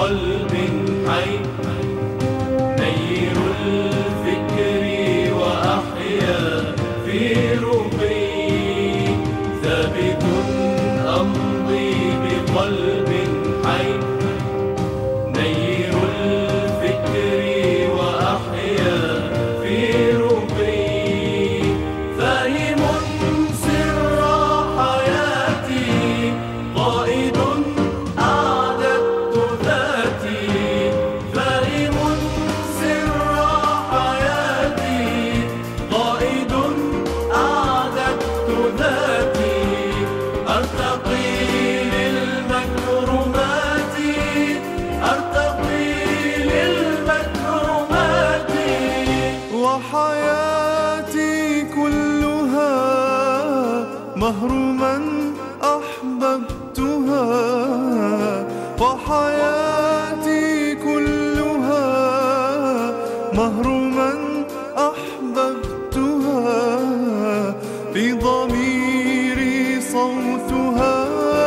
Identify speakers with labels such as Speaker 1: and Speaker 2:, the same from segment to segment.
Speaker 1: بقلب حي نير الفكر وأحيا في رقي ثابت أمضي بقلب حي نير الفكر وأحيا في رقي فاهم سر حياتي قائد أعددت ذاتي فاهم سر حياتي قائد أعددت ذاتي أرتقي للمكرمات أرتقي للمكرمات
Speaker 2: وحياتي كلها مهر من أحببتها وحياتي كلها مهر من أحببتها في ضميري صوتها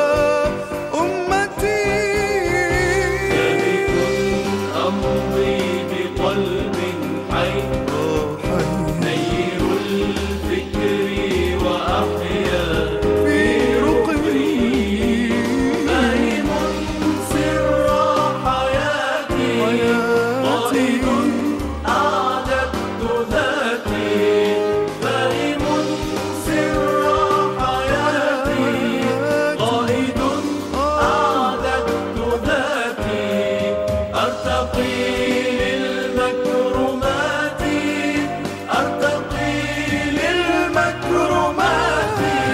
Speaker 2: أمتي
Speaker 1: أمضي بقلب حي نير الفكر وأحيا
Speaker 2: في رقي
Speaker 1: فاهم سر حياتي قائد أعددت ذاتي فاهم سر حياتي قائد أعددت ذاتي أرتقي للمكرمات أرتقي للمكرمات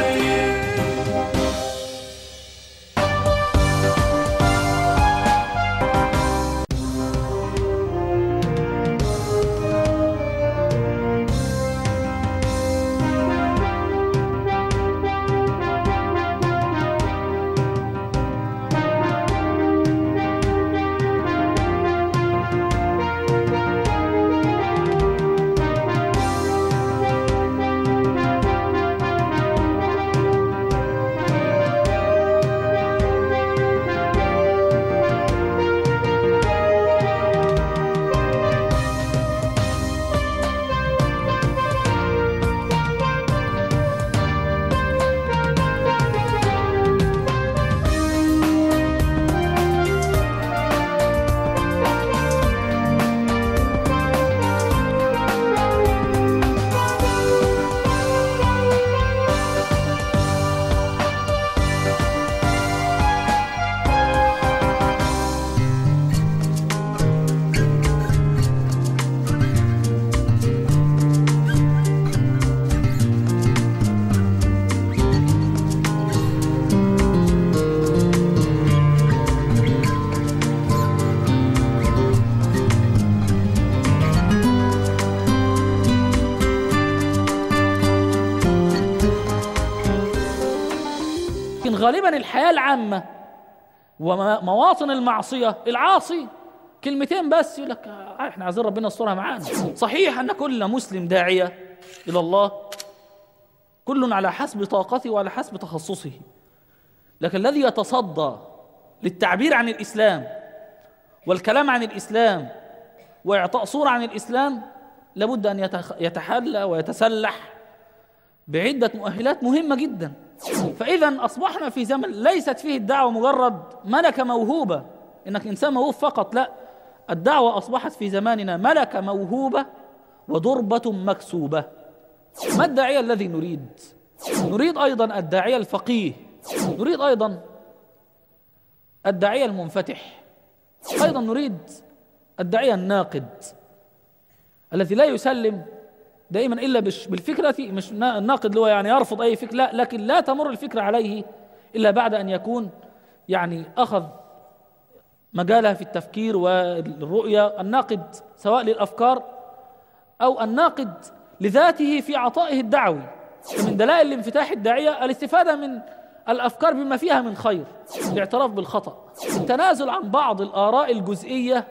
Speaker 3: لكن غالبا الحياة العامة ومواطن المعصية العاصي كلمتين بس يقول لك آه، احنا عايزين ربنا يسترها معانا صحيح ان كل مسلم داعية الى الله كل على حسب طاقته وعلى حسب تخصصه لكن الذي يتصدى للتعبير عن الاسلام والكلام عن الاسلام واعطاء صورة عن الاسلام لابد ان يتخ- يتحلى ويتسلح بعدة مؤهلات مهمة جدا فإذا أصبحنا في زمن ليست فيه الدعوة مجرد ملكة موهوبة إنك إنسان موهوب فقط لا الدعوة أصبحت في زماننا ملكة موهوبة وضربة مكسوبة ما الداعية الذي نريد نريد أيضا الداعية الفقيه نريد أيضا الداعية المنفتح أيضا نريد الداعية الناقد الذي لا يسلم دائما الا بش- بالفكره مش نا- الناقد اللي هو يعني يرفض اي فكره لا لكن لا تمر الفكره عليه الا بعد ان يكون يعني اخذ مجالها في التفكير والرؤيه الناقد سواء للافكار او الناقد لذاته في عطائه الدعوي من دلائل انفتاح الداعيه الاستفاده من الافكار بما فيها من خير الاعتراف بالخطا التنازل عن بعض الاراء الجزئيه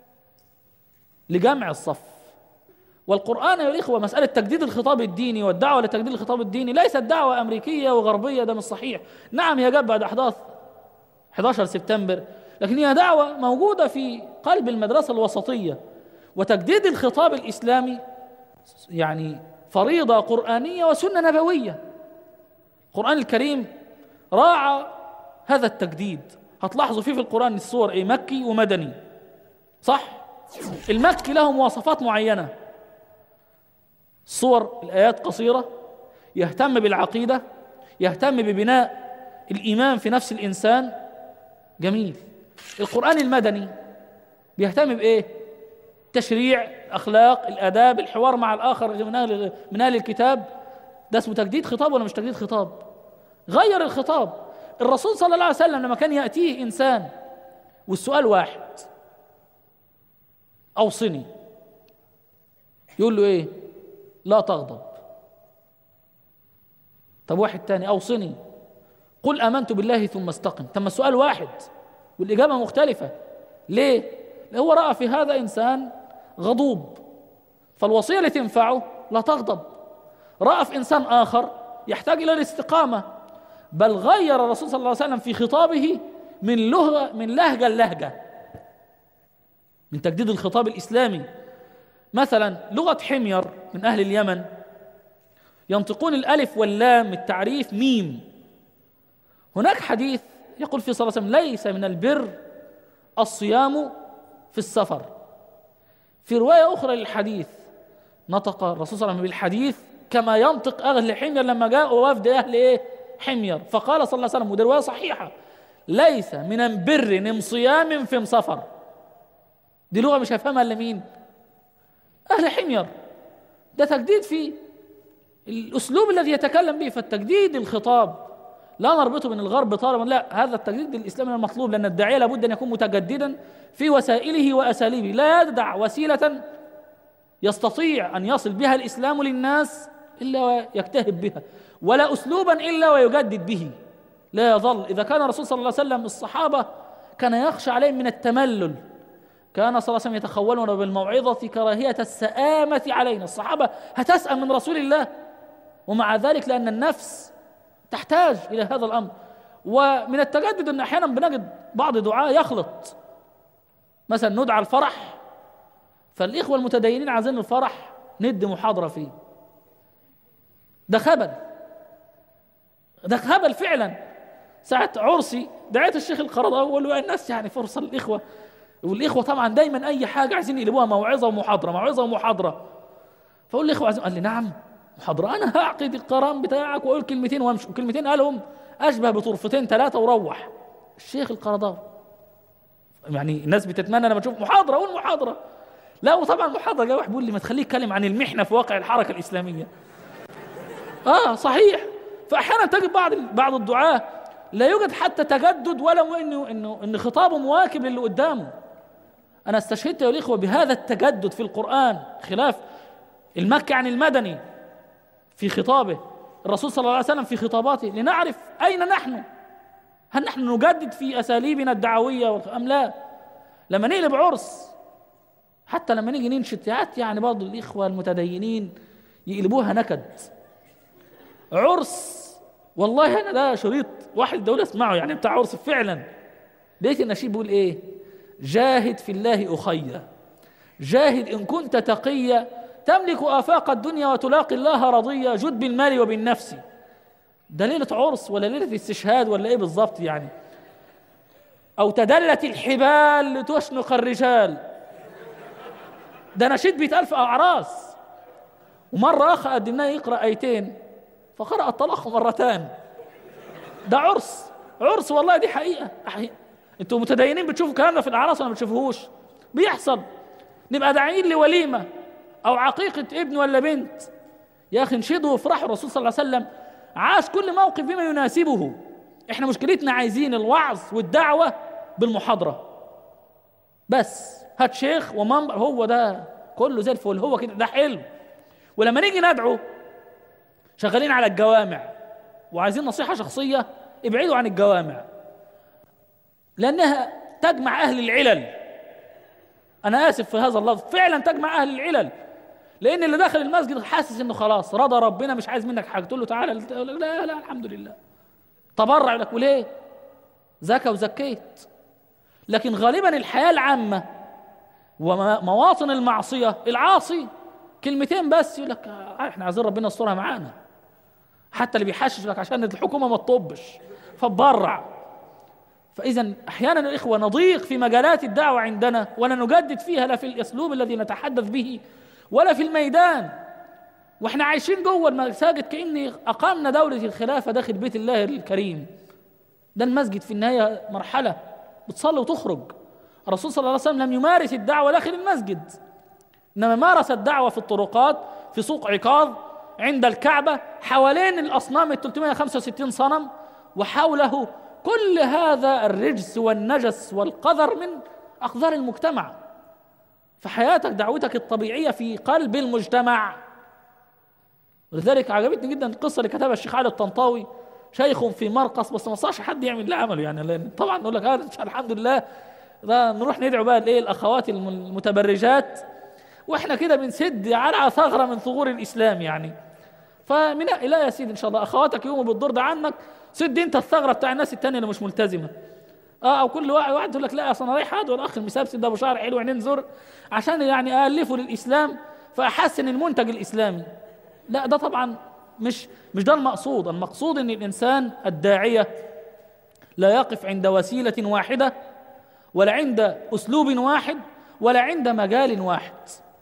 Speaker 3: لجمع الصف والقرآن يا الإخوة مسألة تجديد الخطاب الديني والدعوة لتجديد الخطاب الديني ليست دعوة أمريكية وغربية ده مش صحيح نعم هي جت بعد أحداث 11 سبتمبر لكن هي دعوة موجودة في قلب المدرسة الوسطية وتجديد الخطاب الإسلامي يعني فريضة قرآنية وسنة نبوية القرآن الكريم راعى هذا التجديد هتلاحظوا فيه في القرآن الصور ايه مكي ومدني صح المكي له مواصفات معينة صور الآيات قصيرة يهتم بالعقيدة يهتم ببناء الإيمان في نفس الإنسان جميل القرآن المدني بيهتم بإيه تشريع الأخلاق الآداب الحوار مع الآخر من أهل من أهل الكتاب ده اسمه تجديد خطاب ولا مش تجديد خطاب غير الخطاب الرسول صلى الله عليه وسلم لما كان يأتيه إنسان والسؤال واحد أوصني يقول له إيه لا تغضب طب واحد تاني أوصني قل آمنت بالله ثم استقم طب ما السؤال واحد والإجابة مختلفة ليه؟ لأن هو رأى في هذا إنسان غضوب فالوصية اللي تنفعه لا تغضب رأى في إنسان آخر يحتاج إلى الاستقامة بل غير الرسول صلى الله عليه وسلم في خطابه من لهجة من لهجة لهجة من تجديد الخطاب الإسلامي مثلا لغة حمير من أهل اليمن ينطقون الألف واللام التعريف ميم هناك حديث يقول في صلى الله عليه وسلم ليس من البر الصيام في السفر في رواية أخرى للحديث نطق الرسول صلى الله عليه وسلم بالحديث كما ينطق أهل حمير لما جاء وفد أهل إيه حمير فقال صلى الله عليه وسلم ودي رواية صحيحة ليس من البر صيام في سفر دي لغة مش هيفهمها إلا مين أهل حمير ده تجديد في الأسلوب الذي يتكلم به فالتجديد الخطاب لا نربطه من الغرب طالبا لا هذا التجديد الإسلامي المطلوب لأن الداعية لابد أن يكون متجددا في وسائله وأساليبه لا يدع وسيلة يستطيع أن يصل بها الإسلام للناس إلا ويجتهد بها ولا أسلوبا إلا ويجدد به لا يظل إذا كان الرسول صلى الله عليه وسلم الصحابة كان يخشى عليهم من التملل كان صلى الله عليه وسلم يتخولون بالموعظة كراهية السآمة علينا الصحابة هتسأم من رسول الله ومع ذلك لأن النفس تحتاج إلى هذا الأمر ومن التجدد أن أحيانا بنجد بعض دعاء يخلط مثلا ندعى الفرح فالإخوة المتدينين عايزين الفرح ندي محاضرة فيه ده خبل ده هبل فعلا ساعة عرسي دعيت الشيخ القرضاوي وقال له يا الناس يعني فرصة للإخوة والإخوة طبعا دايما أي حاجة عايزين يقلبوها موعظة ومحاضرة موعظة ومحاضرة فأقول الإخوة عايزين قال لي نعم محاضرة أنا هعقد القران بتاعك وأقول كلمتين وأمشي وكلمتين قالهم أشبه بطرفتين ثلاثة وروح الشيخ القرضاوي يعني الناس بتتمنى لما تشوف محاضرة أقول محاضرة لا وطبعا محاضرة جاي واحد بيقول لي ما تخليه يتكلم عن المحنة في واقع الحركة الإسلامية اه صحيح فاحيانا تجد بعض بعض الدعاة لا يوجد حتى تجدد ولو انه انه ان خطابه مواكب للي قدامه انا استشهدت يا الاخوه بهذا التجدد في القران خلاف المكي عن المدني في خطابه الرسول صلى الله عليه وسلم في خطاباته لنعرف اين نحن هل نحن نجدد في اساليبنا الدعويه ام لا لما نقلب عرس حتى لما نيجي ننشد يعني برضه الاخوه المتدينين يقلبوها نكد عرس والله انا ده شريط واحد دولة اسمعه يعني بتاع عرس فعلا لقيت النشيد بيقول ايه جاهد في الله اخي جاهد ان كنت تقيا تملك افاق الدنيا وتلاقي الله رضيا جد بالمال وبالنفس ده ليلة عرس ولا ليلة استشهاد ولا ايه بالظبط يعني او تدلت الحبال لتشنق الرجال ده نشيد بيتقال في اعراس ومرة اخ قدمناه يقرأ ايتين فقرأ الطلاق مرتان ده عرس عرس والله دي حقيقة حقيقة انتوا متدينين بتشوفوا الكلام ده في الاعراس ولا ما بتشوفوهوش بيحصل نبقى داعيين لوليمة او عقيقة ابن ولا بنت يا اخي انشدوا وافرحوا الرسول صلى الله عليه وسلم عاش كل موقف بما يناسبه احنا مشكلتنا عايزين الوعظ والدعوة بالمحاضرة بس هات شيخ ومنبر هو ده كله زي الفل هو كده ده حلو ولما نيجي ندعو شغالين على الجوامع وعايزين نصيحة شخصية ابعدوا عن الجوامع لأنها تجمع أهل العلل أنا آسف في هذا اللفظ فعلا تجمع أهل العلل لأن اللي داخل المسجد حاسس إنه خلاص رضى ربنا مش عايز منك حاجة تقول له تعالى لا لا الحمد لله تبرع لك وليه زكى وزكيت لكن غالبا الحياة العامة ومواطن المعصية العاصي كلمتين بس يقول لك آه احنا عايزين ربنا يسترها معانا حتى اللي بيحشش لك عشان الحكومة ما تطبش فبرع فإذا أحيانا الإخوة نضيق في مجالات الدعوة عندنا ولا نجدد فيها لا في الأسلوب الذي نتحدث به ولا في الميدان واحنا عايشين جوه المساجد كأن أقامنا دولة الخلافة داخل بيت الله الكريم ده المسجد في النهاية مرحلة بتصلي وتخرج الرسول صلى الله عليه وسلم لم يمارس الدعوة داخل المسجد إنما مارس الدعوة في الطرقات في سوق عكاظ عند الكعبة حوالين الأصنام ال 365 صنم وحوله كل هذا الرجس والنجس والقذر من أقذار المجتمع فحياتك دعوتك الطبيعية في قلب المجتمع ولذلك عجبتني جدا القصة اللي كتبها الشيخ علي الطنطاوي شيخ في مرقص بس ما صارش حد يعمل اللي عمله يعني لأن طبعا نقول لك آه الحمد لله ده نروح ندعو بقى الايه الاخوات المتبرجات واحنا كده بنسد على ثغره من ثغور الاسلام يعني فمن لا يا سيدي ان شاء الله اخواتك يقوموا بالدور ده عنك سد انت الثغره بتاع الناس التانية اللي مش ملتزمه اه او كل واحد واحد يقول لك لا اصل انا رايح ادعو الاخ المسابسي ده ابو شعر حلو عينين زر عشان يعني الفه للاسلام فاحسن المنتج الاسلامي لا ده طبعا مش مش ده المقصود المقصود ان الانسان الداعيه لا يقف عند وسيله واحده ولا عند اسلوب واحد ولا عند مجال واحد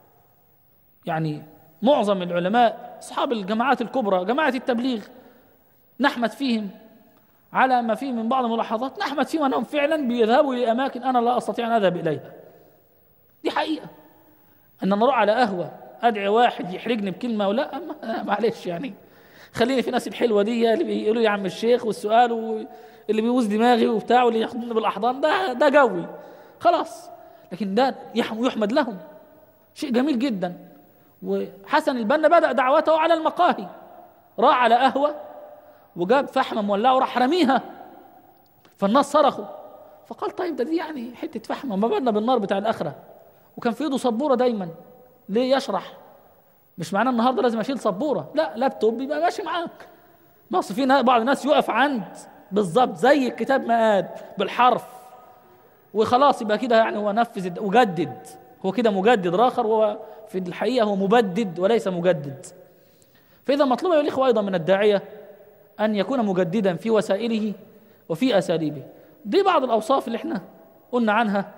Speaker 3: يعني معظم العلماء اصحاب الجماعات الكبرى جماعه التبليغ نحمد فيهم على ما فيه من بعض الملاحظات نحمد فيهم انهم فعلا بيذهبوا الى اماكن انا لا استطيع ان اذهب اليها دي حقيقه ان انا اروح على قهوه ادعي واحد يحرجني بكلمه ولا معلش يعني خليني في ناس الحلوه دي اللي بيقولوا يا عم الشيخ والسؤال واللي بيبوظ دماغي وبتاع واللي ياخدوني بالاحضان ده ده جوي خلاص لكن ده يحمد لهم شيء جميل جدا وحسن البنا بدا دعوته على المقاهي راح على قهوه وجاب فحمه مولعه وراح رميها فالناس صرخوا فقال طيب ده دي يعني حته فحمه ما بالنا بالنار بتاع الاخره وكان في ايده سبوره دايما ليه يشرح مش معناه النهارده لازم اشيل سبوره لا لابتوب بيبقى ماشي معاك ما اصل في بعض الناس يقف عند بالظبط زي الكتاب ما قال بالحرف وخلاص يبقى كده يعني هو نفذ وجدد هو كده مجدد راخر وهو في الحقيقه هو مبدد وليس مجدد فاذا مطلوب يا الاخوه ايضا من الداعيه ان يكون مجددا في وسائله وفي اساليبه دي بعض الاوصاف اللي احنا قلنا عنها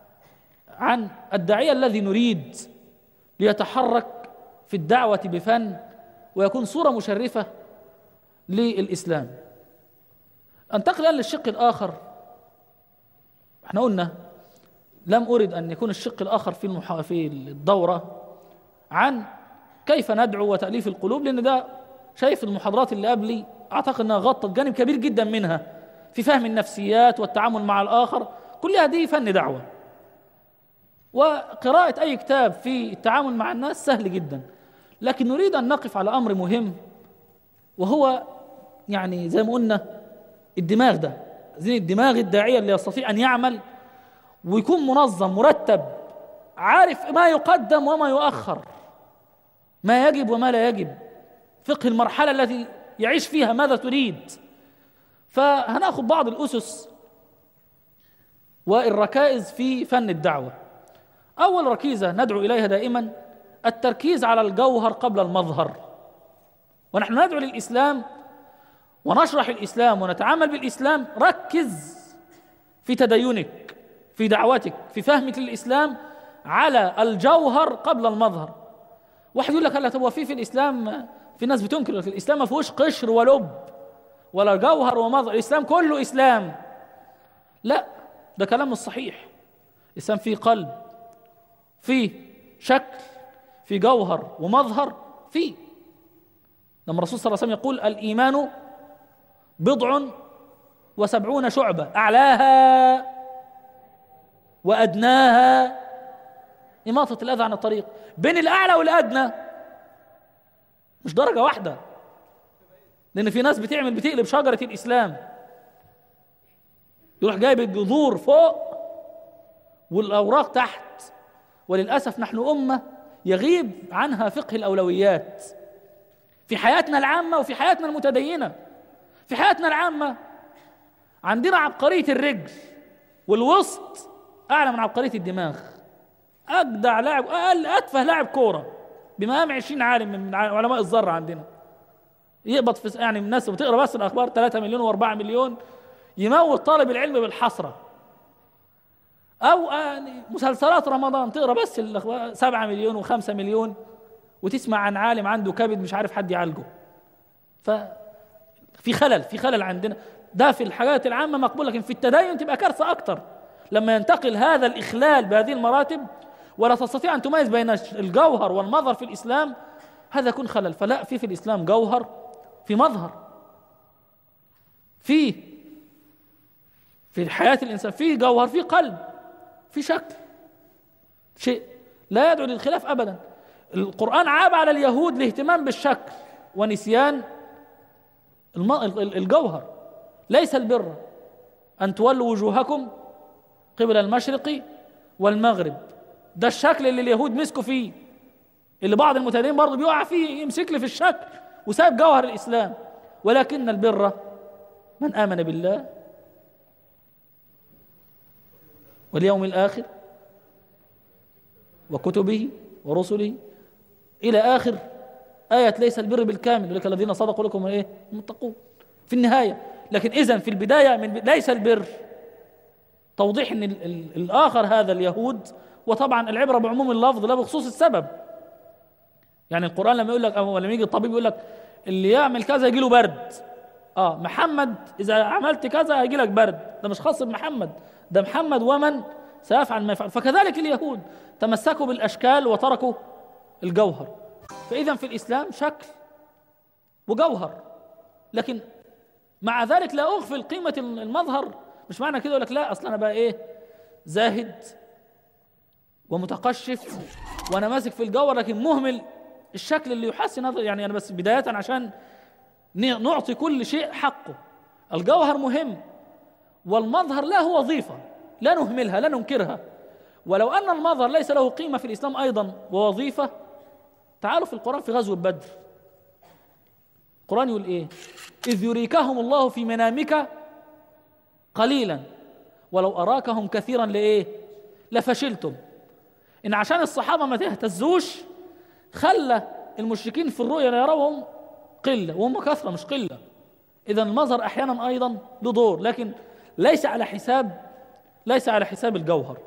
Speaker 3: عن الداعيه الذي نريد ليتحرك في الدعوه بفن ويكون صوره مشرفه للاسلام انتقل الان للشق الاخر احنا قلنا لم ارد ان يكون الشق الاخر في المحا... في الدوره عن كيف ندعو وتاليف القلوب لان ده شايف المحاضرات اللي قبلي اعتقد انها غطت جانب كبير جدا منها في فهم النفسيات والتعامل مع الاخر كلها دي فن دعوه وقراءه اي كتاب في التعامل مع الناس سهل جدا لكن نريد ان نقف على امر مهم وهو يعني زي ما قلنا الدماغ ده زين الدماغ الداعيه اللي يستطيع ان يعمل ويكون منظم مرتب عارف ما يقدم وما يؤخر ما يجب وما لا يجب فقه المرحله التي يعيش فيها ماذا تريد فهناخذ بعض الاسس والركائز في فن الدعوه اول ركيزه ندعو اليها دائما التركيز على الجوهر قبل المظهر ونحن ندعو للاسلام ونشرح الاسلام ونتعامل بالاسلام ركز في تدينك في دعوتك في فهمك للاسلام على الجوهر قبل المظهر واحد يقول لك هلا طب هو في في الاسلام في ناس بتنكر الاسلام ما فيهوش قشر ولب ولا جوهر ومظهر الاسلام كله اسلام لا ده كلام مش صحيح الاسلام فيه قلب فيه شكل في جوهر ومظهر فيه لما الرسول صلى الله عليه وسلم يقول الايمان بضع وسبعون شعبه اعلاها وادناها اماطه الاذى عن الطريق بين الاعلى والادنى مش درجه واحده لان في ناس بتعمل بتقلب شجره الاسلام يروح جايب الجذور فوق والاوراق تحت وللاسف نحن امه يغيب عنها فقه الاولويات في حياتنا العامه وفي حياتنا المتدينه في حياتنا العامه عندنا عبقريه الرجل والوسط اعلى من عبقريه الدماغ اجدع لاعب اقل اتفه لاعب كوره بمقام 20 عالم من علماء الذره عندنا يقبض في يعني الناس بتقرا بس الاخبار 3 مليون و4 مليون يموت طالب العلم بالحسره او يعني مسلسلات رمضان تقرا بس الاخبار 7 مليون و5 مليون وتسمع عن عالم عنده كبد مش عارف حد يعالجه ف في خلل في خلل عندنا ده في الحاجات العامه مقبول لكن في التدين تبقى كارثه اكتر لما ينتقل هذا الاخلال بهذه المراتب ولا تستطيع ان تميز بين الجوهر والمظهر في الاسلام هذا يكون خلل فلا في في الاسلام جوهر في مظهر في في حياه الانسان في جوهر في قلب في شكل شيء لا يدعو للخلاف ابدا القران عاب على اليهود الاهتمام بالشكل ونسيان الم- ال- الجوهر ليس البر ان تولوا وجوهكم قبل المشرق والمغرب ده الشكل اللي اليهود مسكوا فيه اللي بعض المتدينين برضه بيقع فيه يمسك لي في الشكل وساب جوهر الاسلام ولكن البر من امن بالله واليوم الاخر وكتبه ورسله الى اخر آية ليس البر بالكامل ولك الذين صدقوا لكم ايه المتقون في النهاية لكن إذا في البداية من ليس البر توضيح ان ال ال الآخر هذا اليهود وطبعا العبرة بعموم اللفظ لا بخصوص السبب يعني القرآن لما يقول لك أو لما يجي الطبيب يقول لك اللي يعمل كذا يجي له برد اه محمد إذا عملت كذا هيجي لك برد ده مش خاص بمحمد ده محمد ومن سيفعل ما يفعل فكذلك اليهود تمسكوا بالأشكال وتركوا الجوهر فإذا في الإسلام شكل وجوهر لكن مع ذلك لا أغفل قيمة المظهر مش معنى كده يقول لك لا أصل أنا بقى إيه زاهد ومتقشف وأنا ماسك في الجوهر لكن مهمل الشكل اللي يحسن هذا يعني أنا بس بداية عشان ن- نعطي كل شيء حقه الجوهر مهم والمظهر له وظيفة لا نهملها لا ننكرها ولو أن المظهر ليس له قيمة في الإسلام أيضا ووظيفة تعالوا في القرآن في غزوة بدر القرآن يقول إيه إذ يريكهم الله في منامك قليلا ولو أراكهم كثيرا لإيه لفشلتم إن عشان الصحابة ما تهتزوش خلى المشركين في الرؤيا يروهم قلة وهم كثرة مش قلة إذا المظهر أحيانا أيضا له دور لكن ليس على حساب ليس على حساب الجوهر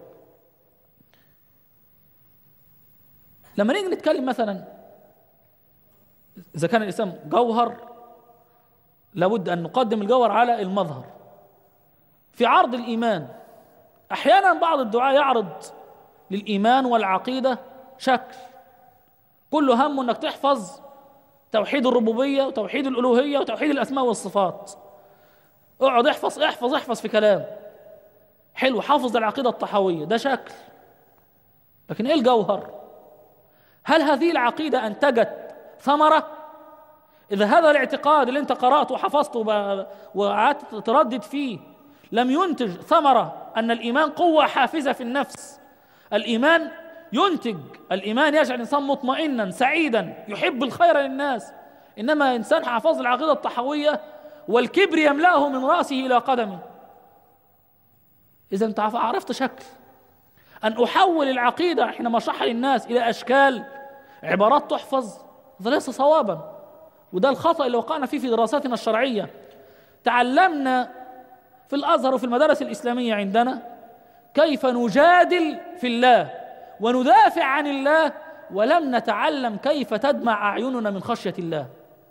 Speaker 3: لما نيجي نتكلم مثلا إذا كان الإسلام جوهر لابد أن نقدم الجوهر على المظهر في عرض الإيمان أحيانا بعض الدعاء يعرض للإيمان والعقيدة شكل كل همه أنك تحفظ توحيد الربوبية وتوحيد الألوهية وتوحيد الأسماء والصفات اقعد احفظ احفظ احفظ في كلام حلو حافظ العقيدة الطحوية ده شكل لكن ايه الجوهر هل هذه العقيدة أنتجت ثمرة إذا هذا الاعتقاد اللي أنت قرأته وحفظته وب- وقعدت تردد فيه لم ينتج ثمرة أن الإيمان قوة حافزة في النفس الإيمان ينتج الإيمان يجعل الإنسان مطمئنا سعيدا يحب الخير للناس إنما إنسان حافظ العقيدة الطحوية والكبر يملأه من رأسه إلى قدمه إذا أنت عرفت شكل أن أحول العقيدة حينما شرح للناس إلى أشكال عبارات تحفظ هذا ليس صوابا وده الخطأ اللي وقعنا فيه في دراساتنا الشرعية تعلمنا في الأزهر وفي المدارس الإسلامية عندنا كيف نجادل في الله وندافع عن الله ولم نتعلم كيف تدمع أعيننا من خشية الله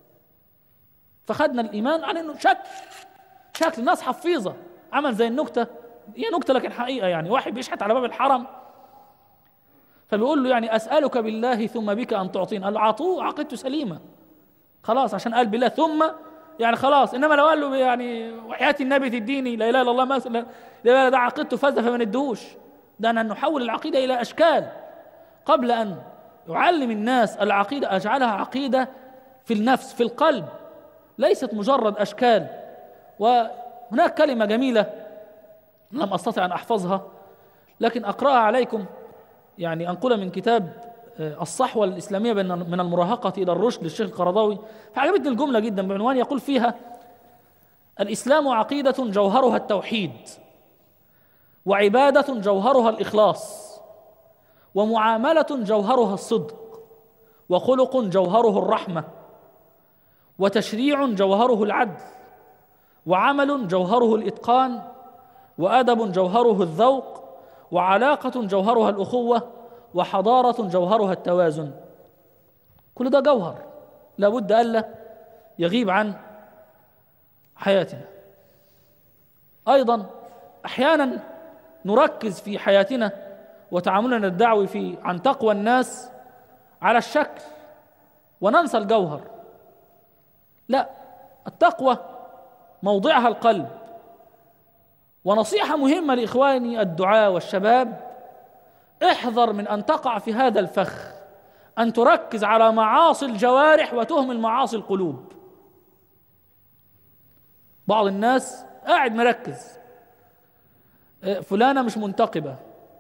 Speaker 3: فخدنا الإيمان على أنه شكل شكل الناس حفيظة عمل زي النكتة هي نكتة لكن حقيقة يعني واحد بيشحت على باب الحرم فبيقول له يعني أسألك بالله ثم بك أن تعطيني قال له عطوه عقيدته سليمة خلاص عشان قال بالله ثم يعني خلاص انما لو قال له يعني وحياة النبي تديني لا اله الا الله ما لا لا ده عقيدته فاسده فما ندهوش ده ان نحول العقيده الى اشكال قبل ان يعلم الناس العقيده اجعلها عقيده في النفس في القلب ليست مجرد اشكال وهناك كلمه جميله لم استطع ان احفظها لكن اقراها عليكم يعني انقلها من كتاب الصحوة الإسلامية من المراهقة إلى الرشد للشيخ القرضاوي فعجبتني الجملة جدا بعنوان يقول فيها الإسلام عقيدة جوهرها التوحيد وعبادة جوهرها الإخلاص ومعاملة جوهرها الصدق وخلق جوهره الرحمة وتشريع جوهره العدل وعمل جوهره الإتقان وأدب جوهره الذوق وعلاقة جوهرها الأخوة وحضارة جوهرها التوازن كل ده جوهر لابد ألا يغيب عن حياتنا أيضا أحيانا نركز في حياتنا وتعاملنا الدعوي في عن تقوى الناس على الشكل وننسى الجوهر لا التقوى موضعها القلب ونصيحة مهمة لإخواني الدعاة والشباب احذر من أن تقع في هذا الفخ أن تركز على معاصي الجوارح وتهمل معاصي القلوب بعض الناس قاعد مركز آه، فلانة مش منتقبة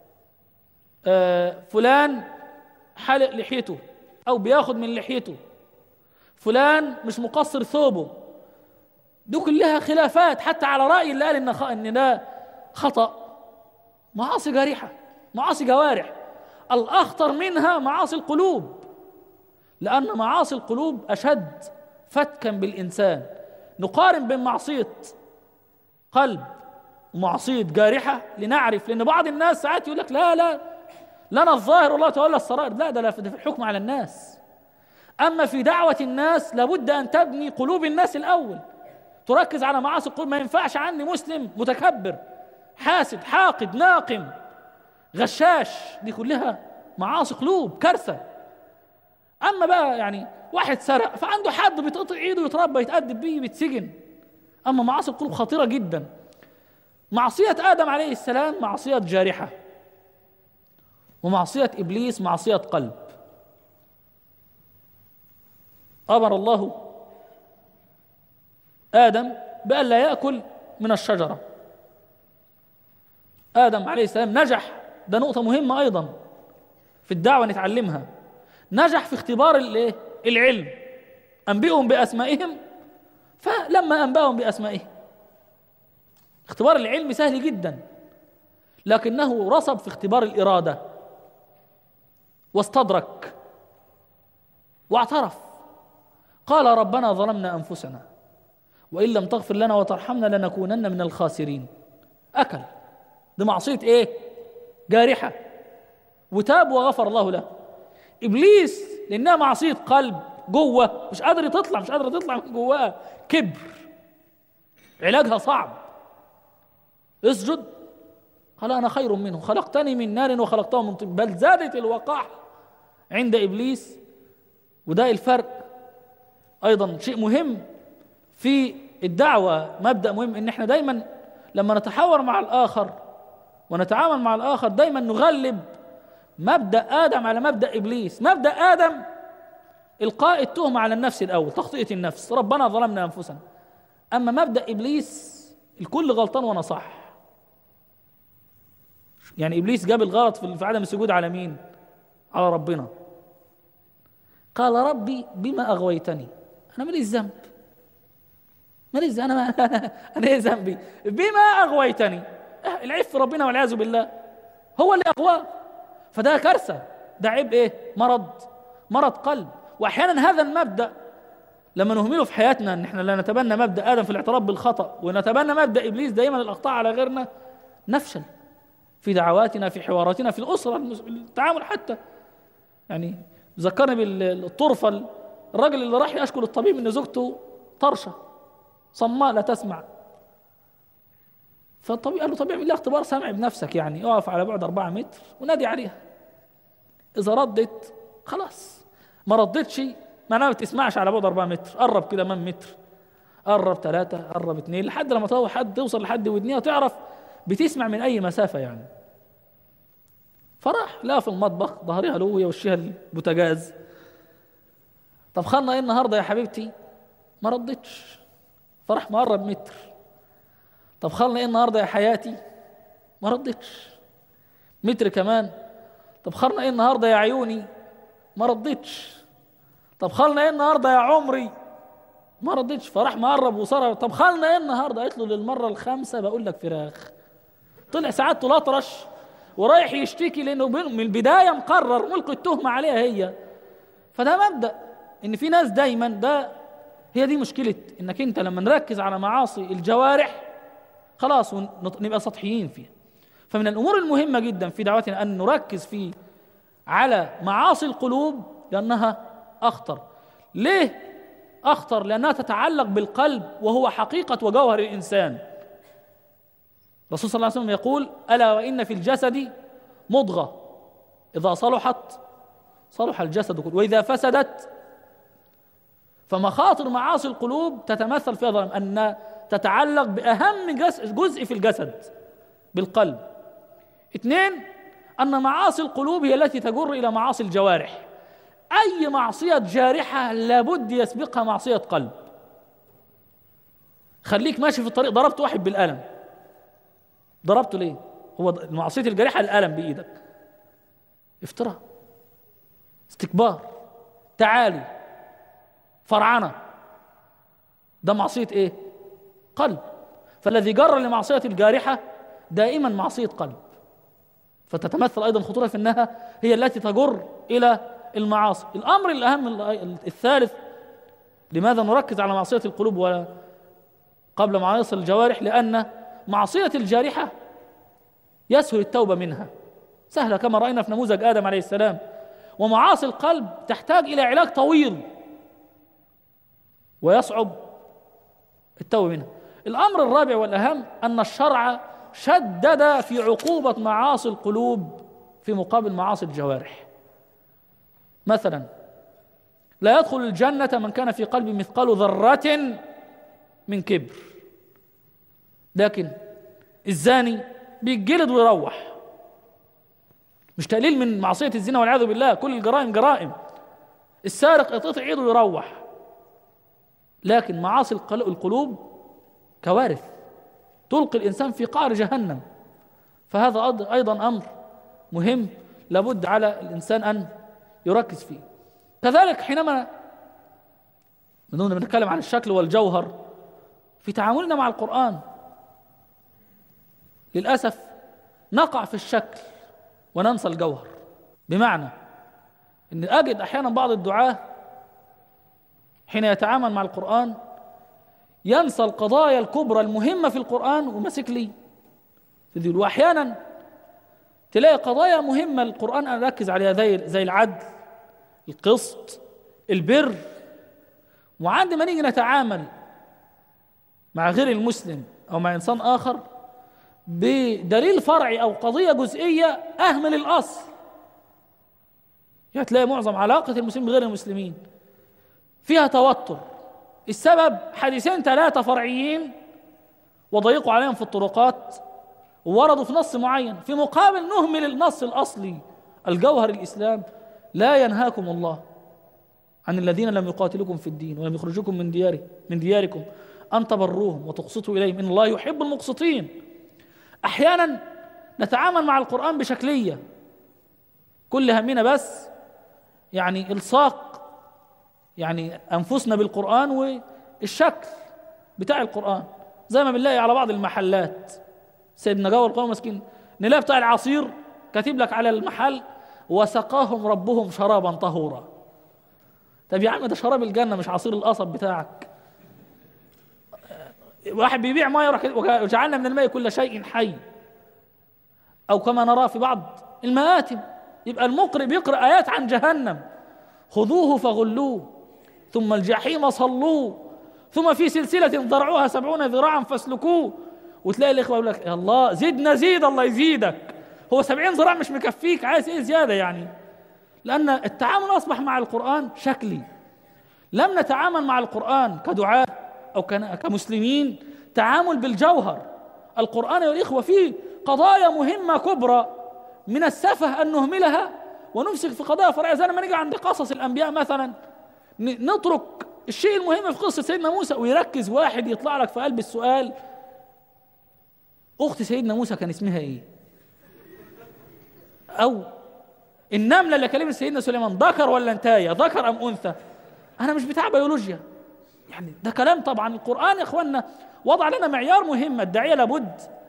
Speaker 3: آه، فلان حلق لحيته أو بياخد من لحيته فلان مش مقصر ثوبه دي كلها خلافات حتى على رأي اللي قال إن خ- إن ده خطأ معاصي جارحة معاصي جوارح الأخطر منها معاصي القلوب لأن معاصي القلوب أشد فتكا بالإنسان نقارن بين معصية قلب ومعصية جارحة لنعرف لأن بعض الناس ساعات يقول لك لا لا لنا الظاهر والله تولى السرائر لا ده لا في ده في الحكم على الناس أما في دعوة الناس لابد أن تبني قلوب الناس الأول تركز على معاصي القلوب ما ينفعش عني مسلم متكبر حاسد حاقد ناقم غشاش دي كلها معاصي قلوب كارثة أما بقى يعني واحد سرق فعنده حد بيتقطع إيده يتربى يتأدب بيه بيتسجن أما معاصي القلوب خطيرة جدا معصية آدم عليه السلام معصية جارحة ومعصية إبليس معصية قلب أمر الله آدم بأن لا يأكل من الشجرة آدم عليه السلام نجح ده نقطة مهمة أيضا في الدعوة نتعلمها نجح في اختبار الايه العلم أنبئهم بأسمائهم فلما أنبأهم بأسمائهم اختبار العلم سهل جدا لكنه رصب في اختبار الإرادة واستدرك واعترف قال ربنا ظلمنا أنفسنا وإن لم تغفر لنا وترحمنا لنكونن من الخاسرين أكل دي معصية إيه جارحة وتاب وغفر الله له إبليس لأنها معصية قلب جوه مش قادر تطلع مش قادرة تطلع من جواها كبر علاجها صعب اسجد قال أنا خير منه خلقتني من نار وخلقته من طين بل زادت الوقاحة عند إبليس وده الفرق أيضا شيء مهم في الدعوة مبدأ مهم إن إحنا دايما لما نتحاور مع الآخر ونتعامل مع الآخر دايما نغلب مبدأ آدم على مبدأ إبليس مبدأ آدم إلقاء التهمة على النفس الأول تخطئة النفس ربنا ظلمنا أنفسنا أما مبدأ إبليس الكل غلطان وأنا صح يعني إبليس جاب الغلط في في عدم السجود على مين على ربنا قال ربي بما أغويتني أنا ماليش ذنب ماليش ذنب أنا ما أنا إيه ذنبي بما أغويتني إه، العيب في ربنا والعياذ بالله هو اللي أغواه فده كارثة ده عيب إيه مرض مرض قلب وأحيانا هذا المبدأ لما نهمله في حياتنا ان احنا لا نتبنى مبدا ادم في الاعتراف بالخطا ونتبنى مبدا ابليس دائما الاخطاء على غيرنا نفشل في دعواتنا في حواراتنا في الاسره المس- التعامل حتى يعني ذكرني بالطرفه الراجل اللي راح يشكو للطبيب ان زوجته طرشه صماء لا تسمع فالطبيب قال له طب اعمل لها اختبار سمع بنفسك يعني اقف على بعد أربعة متر ونادي عليها إذا ردت خلاص ما ردتش معناها ما بتسمعش على بعد أربعة متر قرب كده من متر قرب ثلاثة قرب اثنين لحد لما تروح حد توصل لحد ودنيها تعرف بتسمع من أي مسافة يعني فراح لا في المطبخ ظهرها له وهي وشها البوتاجاز طب خلنا ايه النهارده يا حبيبتي ما ردتش فراح مقرب متر طب خلنا ايه النهارده يا حياتي ما ردتش متر كمان طب خلنا ايه النهارده يا عيوني ما ردتش طب خلنا ايه النهارده يا عمري ما ردتش فراح مقرب وصار طب خلنا ايه النهارده قالت له للمره الخامسه بقول لك فراخ طلع سعادته الأطرش ورايح يشتكي لأنه من البداية مقرر ملقي التهمة عليها هي فده مبدأ إن في ناس دايما ده هي دي مشكلة إنك أنت لما نركز على معاصي الجوارح خلاص ونط- نبقى سطحيين فيها فمن الأمور المهمة جدا في دعوتنا أن نركز في على معاصي القلوب لأنها أخطر ليه أخطر لأنها تتعلق بالقلب وهو حقيقة وجوهر الإنسان الرسول صلى الله عليه وسلم يقول ألا وإن في الجسد مضغة إذا صلحت صلح الجسد كله وإذا فسدت فمخاطر معاصي القلوب تتمثل في هذا أن تتعلق بأهم جس- جزء في الجسد بالقلب اثنين أن معاصي القلوب هي التي تجر إلى معاصي الجوارح أي معصية جارحة لابد يسبقها معصية قلب خليك ماشي في الطريق ضربت واحد بالقلم ضربته ليه؟ هو ض- معصية الجارحة القلم بإيدك افتراء استكبار تعالي فرعنة ده معصية ايه؟ قلب فالذي جر لمعصية الجارحة دائما معصية قلب فتتمثل أيضا خطورة في أنها هي التي تجر إلى المعاصي الأمر الأهم ال- الثالث لماذا نركز على معصية القلوب ولا قبل معاصي الجوارح لأن معصية الجارحة يسهل التوبة منها سهلة كما رأينا في نموذج آدم عليه السلام ومعاصي القلب تحتاج إلى علاج طويل ويصعب التوبة منها الأمر الرابع والأهم أن الشرع شدد في عقوبة معاصي القلوب في مقابل معاصي الجوارح مثلا لا يدخل الجنة من كان في قلبه مثقال ذرة من كبر لكن الزاني بيتجلد ويروح مش تقليل من معصية الزنا والعياذ بالله كل الجرائم جرائم السارق يتقطع ايده ويروح لكن معاصي القل- القلوب كوارث تلقي الانسان في قعر جهنم فهذا أيض- ايضا امر مهم لابد على الانسان ان يركز فيه كذلك حينما من ضمن بنتكلم عن الشكل والجوهر في تعاملنا مع القرآن للأسف نقع في الشكل وننسى الجوهر بمعنى ان اجد احيانا بعض الدعاه حين يتعامل مع القران ينسى القضايا الكبرى المهمه في القران وماسك لي في ذي واحيانا تلاقي قضايا مهمه القران انا اركز عليها زي زي العدل القسط البر وعندما نيجي نتعامل مع غير المسلم او مع انسان اخر بدليل فرعي او قضيه جزئيه اهمل الاصل يعني تلاقي معظم علاقه المسلمين بغير المسلمين فيها توتر السبب حديثين ثلاثه فرعيين وضيقوا عليهم في الطرقات ووردوا في نص معين في مقابل نهمل النص الاصلي الجوهر الاسلام لا ينهاكم الله عن الذين لم يقاتلوكم في الدين ولم يخرجوكم من دياره من دياركم ان تبروهم وتقسطوا اليهم ان الله يحب المقسطين احيانا نتعامل مع القران بشكليه كل همنا بس يعني الصاق يعني انفسنا بالقران والشكل بتاع القران زي ما بنلاقي على بعض المحلات سيدنا جوه القران مسكين نلاقي بتاع العصير كاتب لك على المحل وسقاهم ربهم شرابا طهورا طب يا عم ده شراب الجنه مش عصير القصب بتاعك واحد بيبيع ميه وجعلنا من الماء كل شيء حي او كما نرى في بعض المآتم يبقى المقرئ بيقرأ آيات عن جهنم خذوه فغلوه ثم الجحيم صلوه ثم في سلسلة ذرعوها سبعون ذراعا فاسلكوه وتلاقي الإخوة يقول لك يا الله زدنا زيد الله يزيدك هو سبعين ذراع مش مكفيك عايز إيه زيادة يعني لأن التعامل أصبح مع القرآن شكلي لم نتعامل مع القرآن كدعاة أو كمسلمين تعامل بالجوهر القرآن يا الإخوة فيه قضايا مهمة كبرى من السفه أن نهملها ونمسك في قضايا فرعية زي ما نيجي عند قصص الأنبياء مثلا نترك الشيء المهم في قصة سيدنا موسى ويركز واحد يطلع لك في قلب السؤال أخت سيدنا موسى كان اسمها إيه؟ أو النملة اللي كلمت سيدنا سليمان ذكر ولا انتاية ذكر أم أنثى أنا مش بتاع بيولوجيا يعني ده كلام طبعا القرآن يا إخواننا وضع لنا معيار مهم الداعية لابد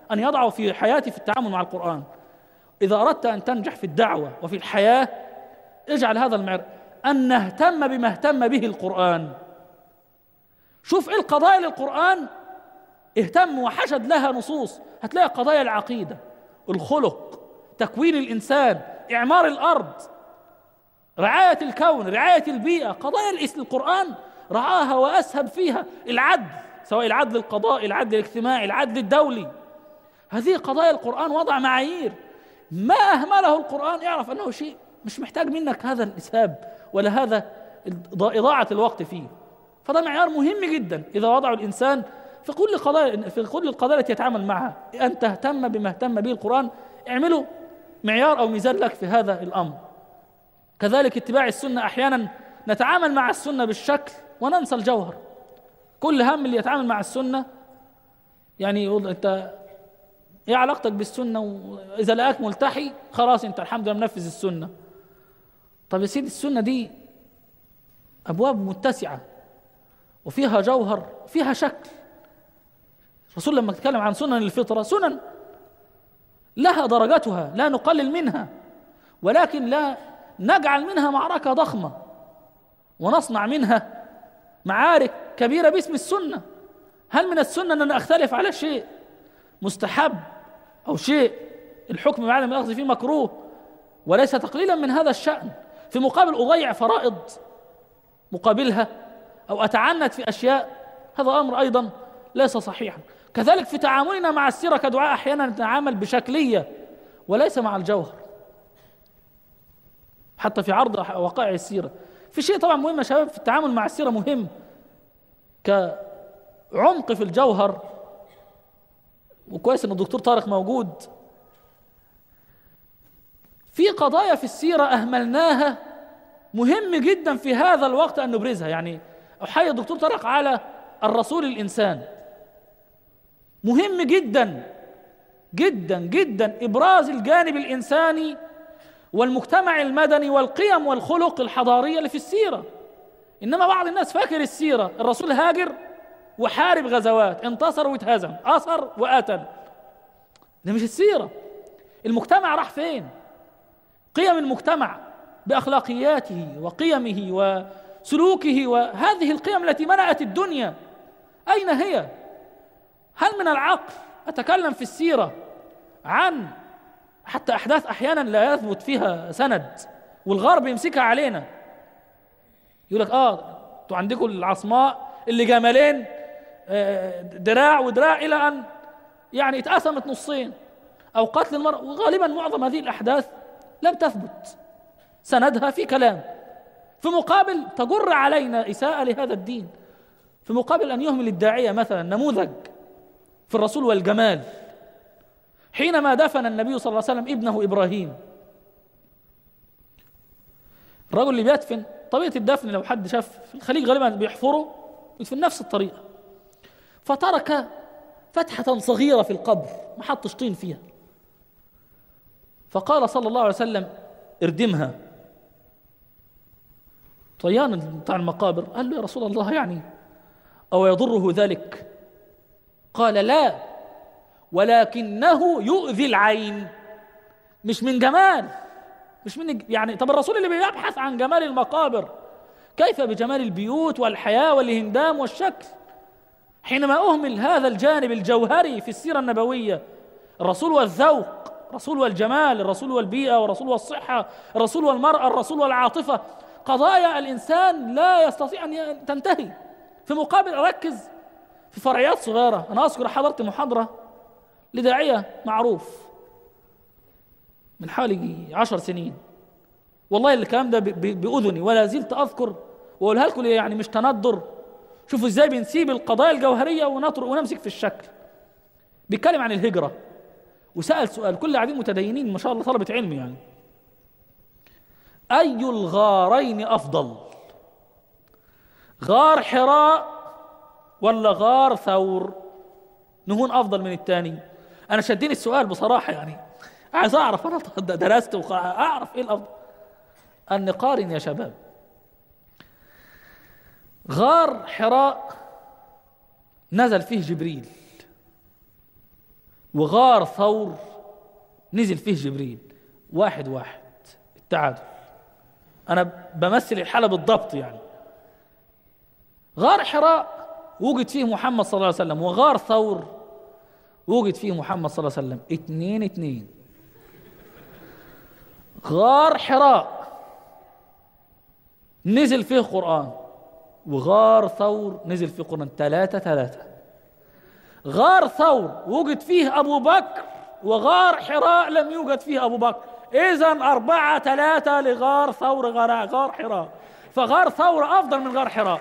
Speaker 3: أن يضعه في حياتي في التعامل مع القرآن إذا أردت أن تنجح في الدعوة وفي الحياة اجعل هذا المعيار أن نهتم بما اهتم به القرآن شوف إيه القضايا للقرآن اهتم وحشد لها نصوص هتلاقي قضايا العقيدة الخلق تكوين الإنسان إعمار الأرض رعاية الكون رعاية البيئة قضايا الإس- القرآن رعاها وأسهب فيها العدل سواء العدل القضائي العدل الاجتماعي العدل الدولي هذه قضايا القرآن وضع معايير ما أهمله القرآن اعرف أنه شيء مش محتاج منك هذا الإسهاب ولا هذا إض- إضاعة الوقت فيه فده معيار مهم جدا إذا وضعه الإنسان في كل قضايا في كل القضايا التي يتعامل معها أن تهتم بما اهتم به القرآن اعمله معيار أو ميزان لك في هذا الأمر كذلك اتباع السنة أحيانا نتعامل مع السنة بالشكل وننسى الجوهر كل هم اللي يتعامل مع السنة يعني يقول أنت ايه علاقتك بالسنة وإذا لقاك ملتحي خلاص أنت الحمد لله منفذ السنة طب يا سيدي السنة دي أبواب متسعة وفيها جوهر فيها شكل الرسول لما اتكلم عن سنن الفطرة سنن لها درجتها لا نقلل منها ولكن لا نجعل منها معركة ضخمة ونصنع منها معارك كبيرة باسم السنة هل من السنة أن أنا أختلف على شيء مستحب أو شيء الحكم بعدم الأخذ فيه مكروه وليس تقليلا من هذا الشأن في مقابل أضيع فرائض مقابلها أو أتعنت في أشياء هذا أمر أيضا ليس صحيحا كذلك في تعاملنا مع السيرة كدعاء أحيانا نتعامل بشكلية وليس مع الجوهر حتى في عرض وقائع السيرة في شيء طبعا مهم يا شباب في التعامل مع السيرة مهم كعمق في الجوهر وكويس ان الدكتور طارق موجود في قضايا في السيرة أهملناها مهم جدا في هذا الوقت أن نبرزها يعني أحيي الدكتور طارق على الرسول الإنسان مهم جدا جدا جدا إبراز الجانب الإنساني والمجتمع المدني والقيم والخلق الحضارية اللي في السيرة إنما بعض الناس فاكر السيرة الرسول هاجر وحارب غزوات انتصر واتهزم أثر وقتل ده مش السيرة المجتمع راح فين قيم المجتمع بأخلاقياته وقيمه وسلوكه وهذه القيم التي منعت الدنيا أين هي هل من العقل أتكلم في السيرة عن حتى أحداث أحيانا لا يثبت فيها سند والغرب يمسكها علينا يقول لك آه أنتوا عندكم العصماء اللي جمالين آه، دراع ودراع إلى أن يعني اتقسمت نصين أو قتل المرأة وغالبا معظم هذه الأحداث لم تثبت سندها في كلام في مقابل تجر علينا إساءة لهذا الدين في مقابل أن يهمل الداعية مثلا نموذج في الرسول والجمال حينما دفن النبي صلى الله عليه وسلم ابنه إبراهيم الرجل اللي بيدفن طريقة الدفن لو حد شاف في الخليج غالبا بيحفروا يدفن نفس الطريقة فترك فتحة صغيرة في القبر ما حطش طين فيها فقال صلى الله عليه وسلم اردمها طيان بتاع المقابر قال له يا رسول الله يعني أو يضره ذلك قال لا ولكنه يؤذي العين مش من جمال مش من يعني طب الرسول اللي بيبحث عن جمال المقابر كيف بجمال البيوت والحياة والهندام والشكل حينما أهمل هذا الجانب الجوهري في السيرة النبوية الرسول والذوق الرسول والجمال الرسول والبيئة والرسول والصحة الرسول والمرأة الرسول والعاطفة قضايا الإنسان لا يستطيع أن تنتهي في مقابل أركز في فرعيات صغيرة أنا أذكر حضرت محاضرة لداعية معروف من حوالي عشر سنين والله الكلام ده ب- ب- بأذني ولا زلت أذكر وأقولها لكم ليه؟ يعني مش تندر شوفوا ازاي بنسيب القضايا الجوهرية ونطر ونمسك في الشكل بيتكلم عن الهجرة وسأل سؤال كل قاعدين متدينين ما شاء الله طلبة علم يعني أي الغارين أفضل غار حراء ولا غار ثور نهون أفضل من الثاني أنا شديني السؤال بصراحة يعني عايز أعرف أنا درست وأعرف إيه الأفضل أن نقارن يا شباب غار حراء نزل فيه جبريل وغار ثور نزل فيه جبريل واحد واحد التعادل انا بمثل الحالة بالضبط يعني غار حراء وجد فيه محمد صلى الله عليه وسلم وغار ثور وجد فيه محمد صلى الله عليه وسلم اتنين اتنين غار حراء نزل فيه قرآن وغار ثور نزل فيه قرآن ثلاثة ثلاثة غار ثور وجد فيه أبو بكر وغار حراء لم يوجد فيه أبو بكر إذا أربعة ثلاثة لغار ثور غار, غار حراء فغار ثور أفضل من غار حراء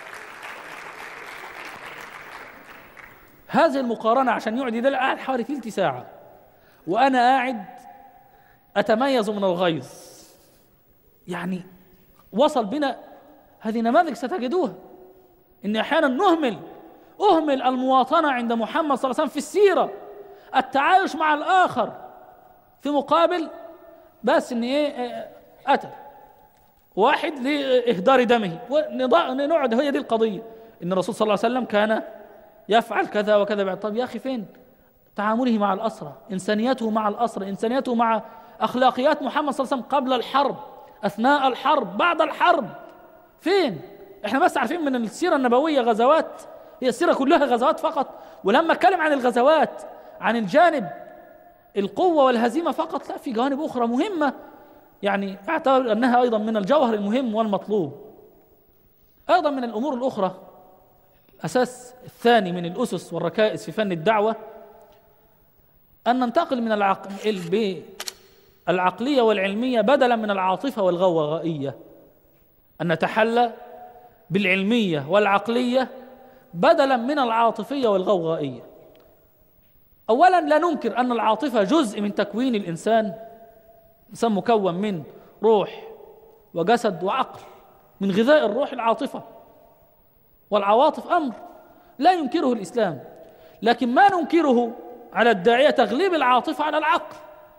Speaker 3: هذه المقارنة عشان يقعد يدل قاعد حوالي ثلث ساعة وأنا قاعد أتميز من الغيظ يعني وصل بنا هذه نماذج ستجدوها إن أحيانا نهمل أهمل المواطنة عند محمد صلى الله عليه وسلم في السيرة التعايش مع الآخر في مقابل بس إن إيه إيه، قتل واحد لإهدار دمه ونضع- نقعد هي دي القضية إن الرسول صلى الله عليه وسلم كان يفعل كذا وكذا بعد طب يا أخي فين تعامله مع الأسرة إنسانيته مع الأسرة إنسانيته مع أخلاقيات محمد صلى الله عليه وسلم قبل الحرب أثناء الحرب بعد الحرب فين احنا بس عارفين من السيرة النبوية غزوات هي السيرة كلها غزوات فقط ولما اتكلم عن الغزوات عن الجانب القوة والهزيمة فقط لا في جوانب أخرى مهمة يعني أعتبر أنها أيضا من الجوهر المهم والمطلوب أيضا من الأمور الأخرى الأساس الثاني من الأسس والركائز في فن الدعوة أن ننتقل من العق... ال- بالعقلية والعلمية بدلا من العاطفة والغوغائية أن نتحلى بالعلمية والعقلية بدلا من العاطفية والغوغائية أولا لا ننكر أن العاطفة جزء من تكوين الإنسان إنسان مكون من روح وجسد وعقل من غذاء الروح العاطفة والعواطف أمر لا ينكره الإسلام لكن ما ننكره على الداعية تغليب العاطفة على العقل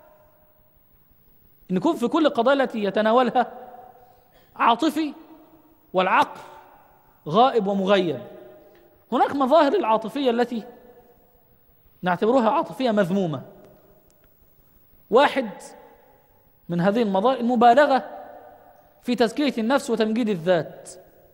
Speaker 3: إن يكون في كل قضايا التي يتناولها عاطفي والعقل غائب ومغيب هناك مظاهر العاطفية التي نعتبرها عاطفية مذمومة واحد من هذه المظاهر المبالغة في تزكية النفس وتمجيد الذات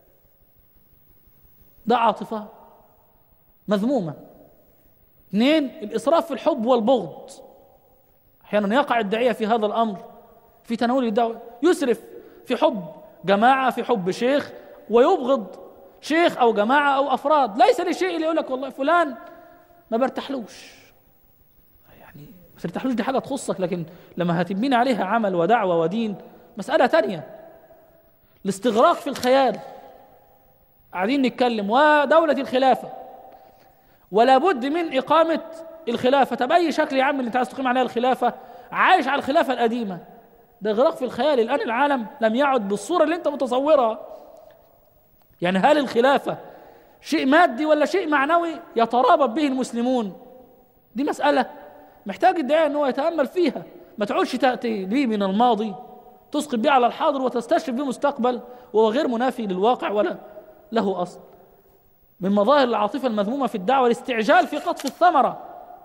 Speaker 3: ده عاطفة مذمومة اثنين الإسراف في الحب والبغض أحيانا يقع الداعية في هذا الأمر في تناول الدعوة يسرف في حب جماعة في حب شيخ ويبغض شيخ أو جماعة أو أفراد ليس لشيء اللي يقول لك والله فلان ما برتاحلوش يعني ما ترتاحلوش دي حاجة تخصك لكن لما هتبني عليها عمل ودعوة ودين مسألة تانية الاستغراق في الخيال قاعدين نتكلم ودولة الخلافة ولا بد من إقامة الخلافة بأي شكل يا عم اللي أنت عايز تقيم عليها الخلافة عايش على الخلافة القديمة ده إغراق في الخيال الآن العالم لم يعد بالصورة اللي أنت متصورها يعني هل الخلافة شيء مادي ولا شيء معنوي يترابط به المسلمون دي مسألة محتاج الداعية أنه يتأمل فيها ما تعودش تأتي به من الماضي تسقط به على الحاضر وتستشرف به مستقبل وهو غير منافي للواقع ولا له أصل من مظاهر العاطفة المذمومة في الدعوة الاستعجال في قطف الثمرة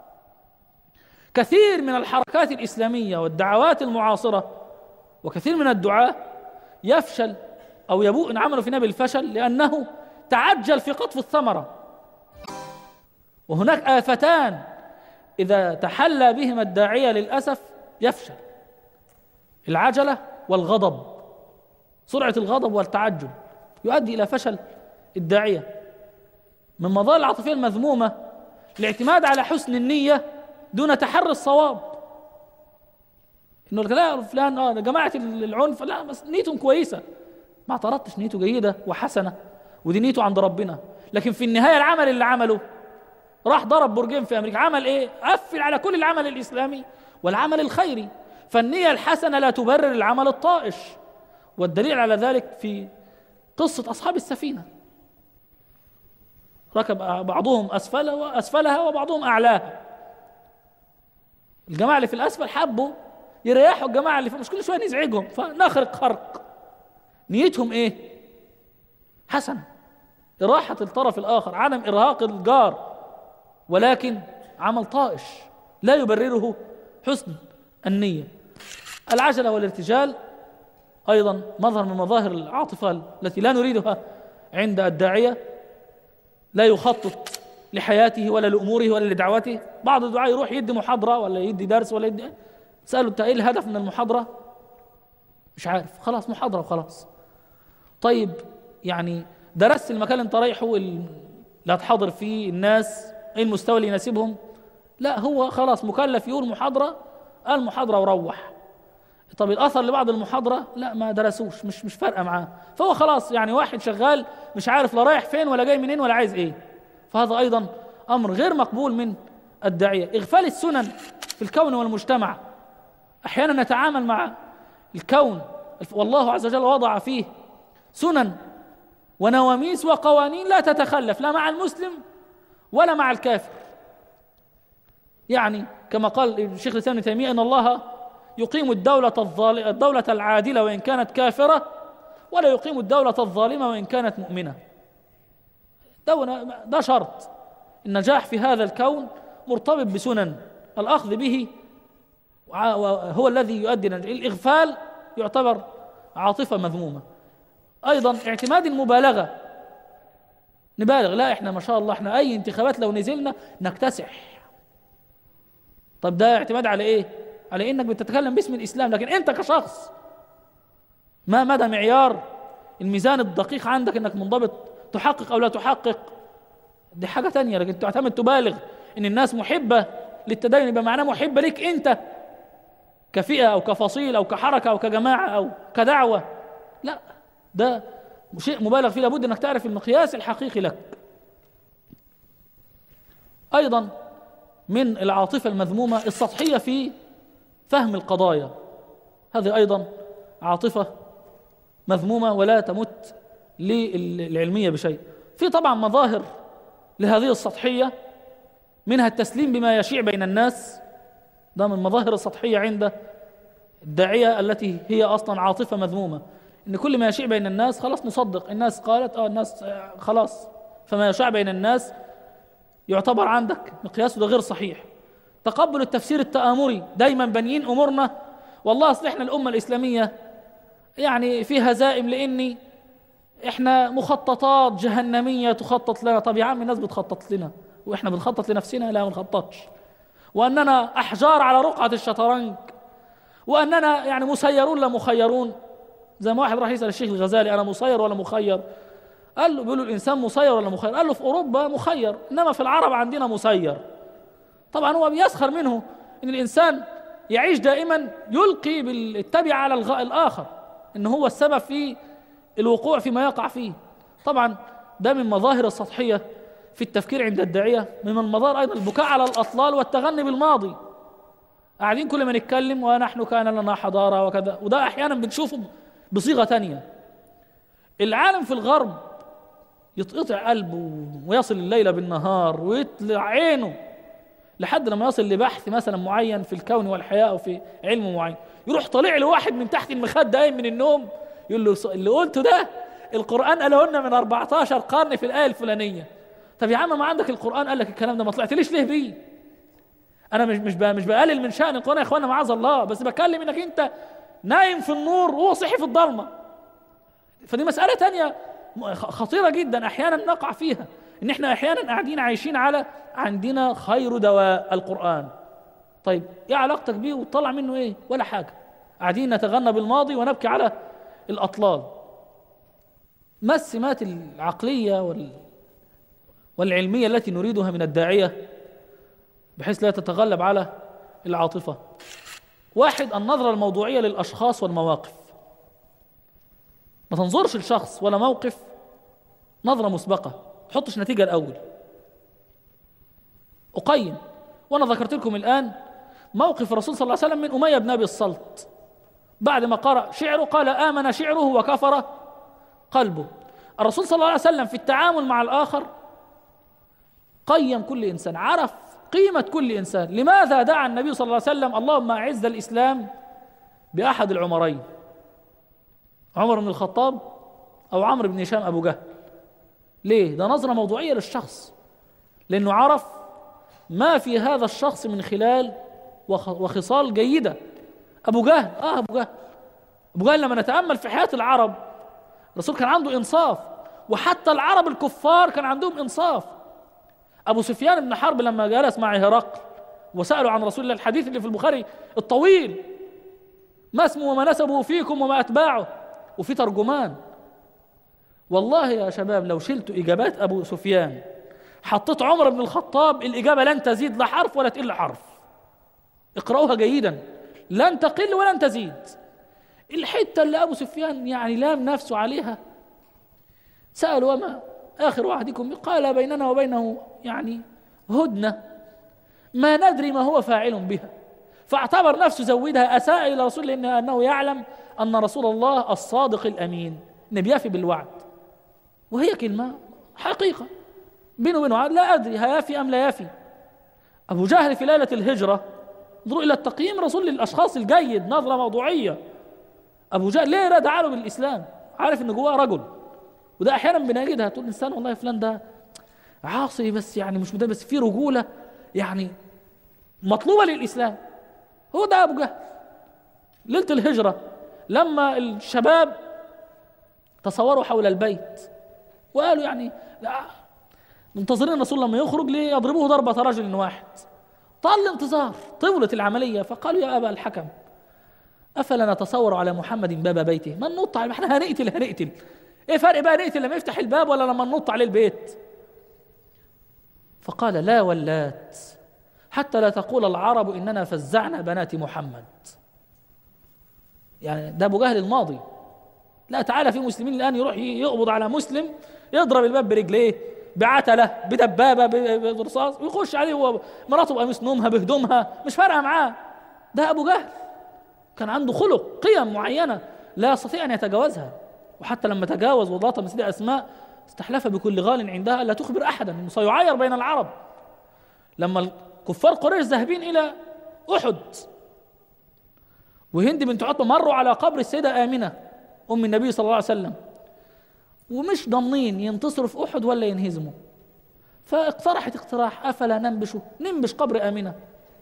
Speaker 3: كثير من الحركات الإسلامية والدعوات المعاصرة وكثير من الدعاة يفشل أو يبوء إن عملوا في نبي الفشل لأنه تعجل في قطف الثمرة وهناك آفتان إذا تحلى بهما الداعية للأسف يفشل العجلة والغضب سرعة الغضب والتعجل يؤدي إلى فشل الداعية من مظاهر العاطفية المذمومة الاعتماد على حسن النية دون تحري الصواب انه لا فلان اه ده جماعه العنف لا بس نيتهم كويسه ما اعترضتش نيته جيده وحسنه ودي نيته عند ربنا لكن في النهايه العمل اللي عمله راح ضرب برجين في امريكا عمل ايه قفل على كل العمل الاسلامي والعمل الخيري فالنيه الحسنه لا تبرر العمل الطائش والدليل على ذلك في قصه اصحاب السفينه ركب بعضهم اسفلها واسفلها وبعضهم اعلاها الجماعه اللي في الاسفل حبوا يريحوا الجماعه اللي في مش كل شويه نزعجهم فنخرق خرق نيتهم ايه حسن إراحة الطرف الآخر عدم إرهاق الجار ولكن عمل طائش لا يبرره حسن النية العجلة والارتجال أيضا مظهر من مظاهر العاطفة التي لا نريدها عند الداعية لا يخطط لحياته ولا لأموره ولا لدعوته بعض الدعاء يروح يدي محاضرة ولا يدي درس ولا يدي سأله أنت إيه الهدف من المحاضرة مش عارف خلاص محاضرة وخلاص طيب يعني درست المكان اللي انت رايحه ال- اللي هتحاضر فيه الناس ايه المستوى اللي يناسبهم لا هو خلاص مكلف يقول محاضرة قال محاضرة وروح طب الاثر لبعض المحاضره لا ما درسوش مش مش فارقه معاه فهو خلاص يعني واحد شغال مش عارف لا رايح فين ولا جاي منين ولا عايز ايه فهذا ايضا امر غير مقبول من الداعيه اغفال السنن في الكون والمجتمع احيانا نتعامل مع الكون والله عز وجل وضع فيه سنن ونواميس وقوانين لا تتخلف لا مع المسلم ولا مع الكافر يعني كما قال شيخ الاسلام ابن تيميه ان الله يقيم الدولة الظال... الدولة العادلة وإن كانت كافرة ولا يقيم الدولة الظالمة وإن كانت مؤمنة ده, ده شرط النجاح في هذا الكون مرتبط بسنن الأخذ به وع- وهو الذي يؤدي النجاح الإغفال يعتبر عاطفة مذمومة أيضا اعتماد المبالغة نبالغ لا احنا ما شاء الله احنا أي انتخابات لو نزلنا نكتسح طب ده اعتماد على ايه على انك بتتكلم باسم الاسلام لكن انت كشخص ما مدى معيار الميزان الدقيق عندك انك منضبط تحقق او لا تحقق دي حاجه تانية لكن تعتمد تبالغ ان الناس محبه للتدين يبقى معناه محبه لك انت كفئه او كفصيل او كحركه او كجماعه او كدعوه لا ده شيء مبالغ فيه لابد انك تعرف المقياس الحقيقي لك ايضا من العاطفه المذمومه السطحيه في فهم القضايا هذه ايضا عاطفه مذمومه ولا تمت للعلميه بشيء في طبعا مظاهر لهذه السطحيه منها التسليم بما يشيع بين الناس ده من مظاهر السطحيه عند الداعيه التي هي اصلا عاطفه مذمومه ان كل ما يشيع بين الناس خلاص نصدق الناس قالت اه الناس آه، خلاص فما يشاع بين الناس يعتبر عندك مقياسه ده غير صحيح تقبل التفسير التآمري دايما بنيين امورنا والله اصل احنا الامه الاسلاميه يعني فيها زائم لاني احنا مخططات جهنميه تخطط لنا طب يا عم الناس بتخطط لنا واحنا بنخطط لنفسنا لا ما بنخططش واننا احجار على رقعه الشطرنج واننا يعني مسيرون لا مخيرون زي ما واحد راح يسال الشيخ الغزالي انا مسير ولا مخير قال له بيقولوا الانسان مسير ولا مخير قال له في اوروبا مخير انما في العرب عندنا مسير طبعا هو بيسخر منه ان الانسان يعيش دائما يلقي بالتبع على الغ... الاخر ان هو السبب في الوقوع فيما يقع فيه طبعا ده من مظاهر السطحيه في التفكير عند الداعيه من المظاهر ايضا البكاء على الاطلال والتغني بالماضي قاعدين كل ما نتكلم ونحن كان لنا حضاره وكذا وده احيانا بنشوفه بصيغه تانية العالم في الغرب يتقطع قلبه ويصل الليل بالنهار ويطلع عينه لحد لما يصل لبحث مثلا معين في الكون والحياه او في علم معين يروح طالع له واحد من تحت المخده قايم من النوم يقول له اللي قلته ده القران قاله لنا من 14 قرن في الايه الفلانيه طب يا عم ما عندك القران قال لك الكلام ده ما طلعتليش ليه بيه انا مش مش مش بقلل من شان القران يا اخوانا معاذ الله بس بتكلم انك انت نايم في النور وهو صحي في الضلمه فدي مساله تانية خطيره جدا احيانا نقع فيها ان احنا احيانا قاعدين عايشين على عندنا خير دواء القران طيب ايه علاقتك بيه وتطلع منه ايه ولا حاجه قاعدين نتغنى بالماضي ونبكي على الاطلال ما السمات العقليه وال والعلميه التي نريدها من الداعيه بحيث لا تتغلب على العاطفه واحد النظره الموضوعيه للاشخاص والمواقف ما تنظرش لشخص ولا موقف نظره مسبقه تحطش نتيجه الاول اقيم وانا ذكرت لكم الان موقف الرسول صلى الله عليه وسلم من اميه بن ابي الصلت بعد ما قرأ شعره قال آمن شعره وكفر قلبه الرسول صلى الله عليه وسلم في التعامل مع الآخر قيم كل إنسان عرف قيمة كل إنسان لماذا دعا النبي صلى الله عليه وسلم اللهم أعز الإسلام بأحد العمرين عمر بن الخطاب أو عمرو بن هشام أبو جهل ليه ده نظرة موضوعية للشخص لأنه عرف ما في هذا الشخص من خلال وخ- وخصال جيدة أبو جهل آه أبو جهل أبو جهل لما نتأمل في حياة العرب الرسول كان عنده إنصاف وحتى العرب الكفار كان عندهم إنصاف أبو سفيان بن حرب لما جلس مع هرقل وسألوا عن رسول الله الحديث اللي في البخاري الطويل ما اسمه وما نسبه فيكم وما أتباعه وفي ترجمان والله يا شباب لو شلت إجابات أبو سفيان حطيت عمر بن الخطاب الإجابة لن تزيد لا حرف ولا تقل حرف اقرأوها جيدا لن تقل ولن تزيد الحتة اللي أبو سفيان يعني لام نفسه عليها سألوا وما آخر واحدكم قال بيننا وبينه يعني هدنة ما ندري ما هو فاعل بها فاعتبر نفسه زودها أساء إلى رسول الله أنه يعلم أن رسول الله الصادق الأمين إنه بيفي بالوعد وهي كلمة حقيقة بينه وبينه لا أدري هيافي أم لا يفي أبو جهل في ليلة الهجرة انظروا إلى التقييم رسول للأشخاص الجيد نظرة موضوعية أبو جهل ليه رد له بالإسلام عارف إن جواه رجل وده أحيانا بنجدها تقول الإنسان والله فلان ده عاصي بس يعني مش مدرب بس فيه رجولة يعني مطلوبة للإسلام هو ده أبو جهل ليلة الهجرة لما الشباب تصوروا حول البيت وقالوا يعني لا منتظرين الرسول لما يخرج ليضربوه ضربة رجل واحد طال الانتظار طولت العملية فقالوا يا أبا الحكم أفلا نتصور على محمد باب بيته ما ننط عليه احنا هنقتل هنقتل ايه فرق بقى نقتل لما يفتح الباب ولا لما ننط عليه البيت فقال لا ولات حتى لا تقول العرب اننا فزعنا بنات محمد يعني ده ابو جهل الماضي لا تعالى في مسلمين الان يروح يقبض على مسلم يضرب الباب برجليه بعتله بدبابه ب- برصاص ويخش عليه هو مراته بقميص نومها بهدومها مش فارقه معاه ده ابو جهل كان عنده خلق قيم معينه لا يستطيع ان يتجاوزها وحتى لما تجاوز وضاط مسجد اسماء استحلف بكل غال عندها لا تخبر احدا انه سيعاير بين العرب لما كفار قريش ذاهبين الى احد وهند بنت عتبه مروا على قبر السيده امنه ام النبي صلى الله عليه وسلم ومش ضامنين ينتصروا في احد ولا ينهزموا فاقترحت اقتراح افلا ننبش ننبش قبر امنه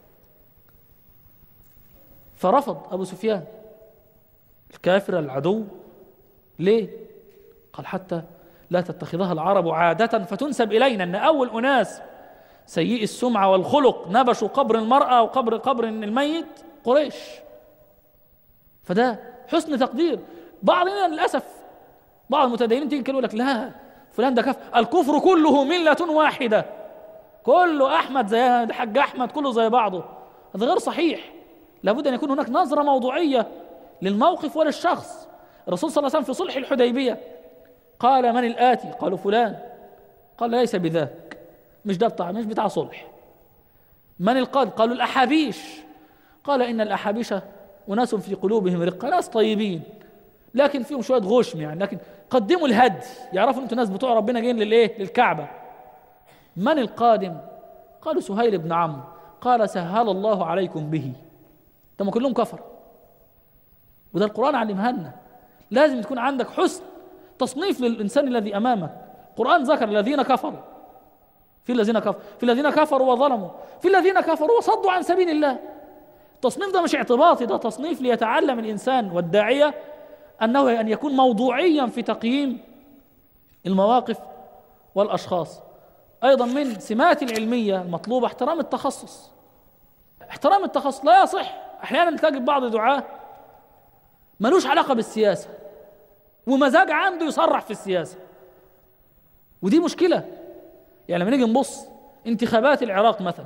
Speaker 3: فرفض ابو سفيان الكافر العدو ليه قال حتى لا تتخذها العرب عادة فتنسب إلينا أن أول أناس سيئي السمعة والخلق نبشوا قبر المرأة أو قبر قبر الميت قريش فده حسن تقدير بعضنا للأسف بعض المتدينين تيجي يقول لك لا فلان ده كفر الكفر كله ملة واحدة كله أحمد زي الحاج أحمد كله زي بعضه هذا غير صحيح لابد أن يكون هناك نظرة موضوعية للموقف وللشخص الرسول صلى الله عليه وسلم في صلح الحديبية قال من الآتي قالوا فلان قال ليس بذاك مش ده بتاع مش بتاع صلح من القاد قالوا الأحابيش قال إن الأحابيش أناس في قلوبهم رقة ناس طيبين لكن فيهم شوية غشم يعني لكن قدموا الهدي يعرفوا انتوا ناس بتوع ربنا جايين للايه للكعبة من القادم قالوا سهيل بن عمرو قال سهل الله عليكم به طب ما كلهم كفر وده القرآن علمها لنا لازم تكون عندك حسن تصنيف للإنسان الذي أمامك القرآن ذكر الذين كفروا في الذين كفروا في الذين كفروا وظلموا في الذين كفروا وصدوا عن سبيل الله التصنيف ده مش اعتباطي ده تصنيف ليتعلم الإنسان والداعية أنه أن يكون موضوعيا في تقييم المواقف والأشخاص أيضا من سمات العلمية المطلوبة احترام التخصص احترام التخصص لا يصح أحيانا تجد بعض الدعاة ملوش علاقة بالسياسة ومزاج عنده يصرح في السياسة ودي مشكلة يعني لما نيجي نبص انتخابات العراق مثلا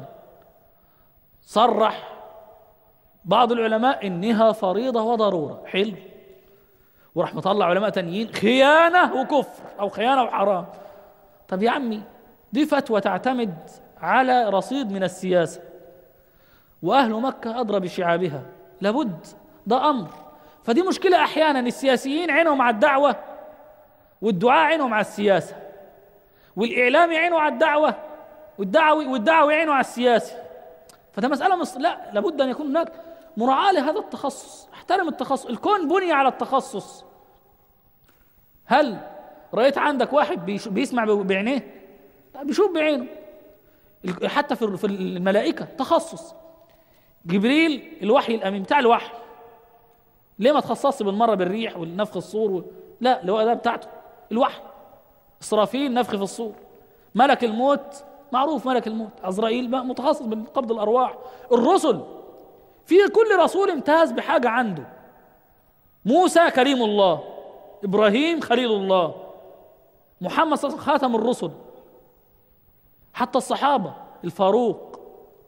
Speaker 3: صرح بعض العلماء انها فريضة وضرورة حلو وراح مطلع علماء تانيين خيانة وكفر او خيانة وحرام طب يا عمي دي فتوى تعتمد على رصيد من السياسة واهل مكة ادرى بشعابها لابد ده امر فدي مشكلة احيانا السياسيين عينهم على الدعوة والدعاء عينهم على السياسة والاعلامي عينه على الدعوة والدعوي والدعوي عينه على السياسي فده مسألة مص... لا لابد أن يكون هناك مراعاة لهذا التخصص احترم التخصص الكون بني على التخصص هل رأيت عندك واحد بيش... بيسمع ب- بعينيه لا بيشوف بعينه ال- حتى في في الملائكة تخصص جبريل الوحي الأمين بتاع الوحي ليه ما تخصصش بالمرة بالريح والنفخ الصور و... لا اللي هو ده بتاعته الوحي إسرافيل نفخ في الصور ملك الموت معروف ملك الموت عزرائيل بقى متخصص بقبض الأرواح الرسل في كل رسول امتاز بحاجة عنده موسى كريم الله إبراهيم خليل الله محمد صلى الله عليه وسلم خاتم الرسل حتى الصحابة الفاروق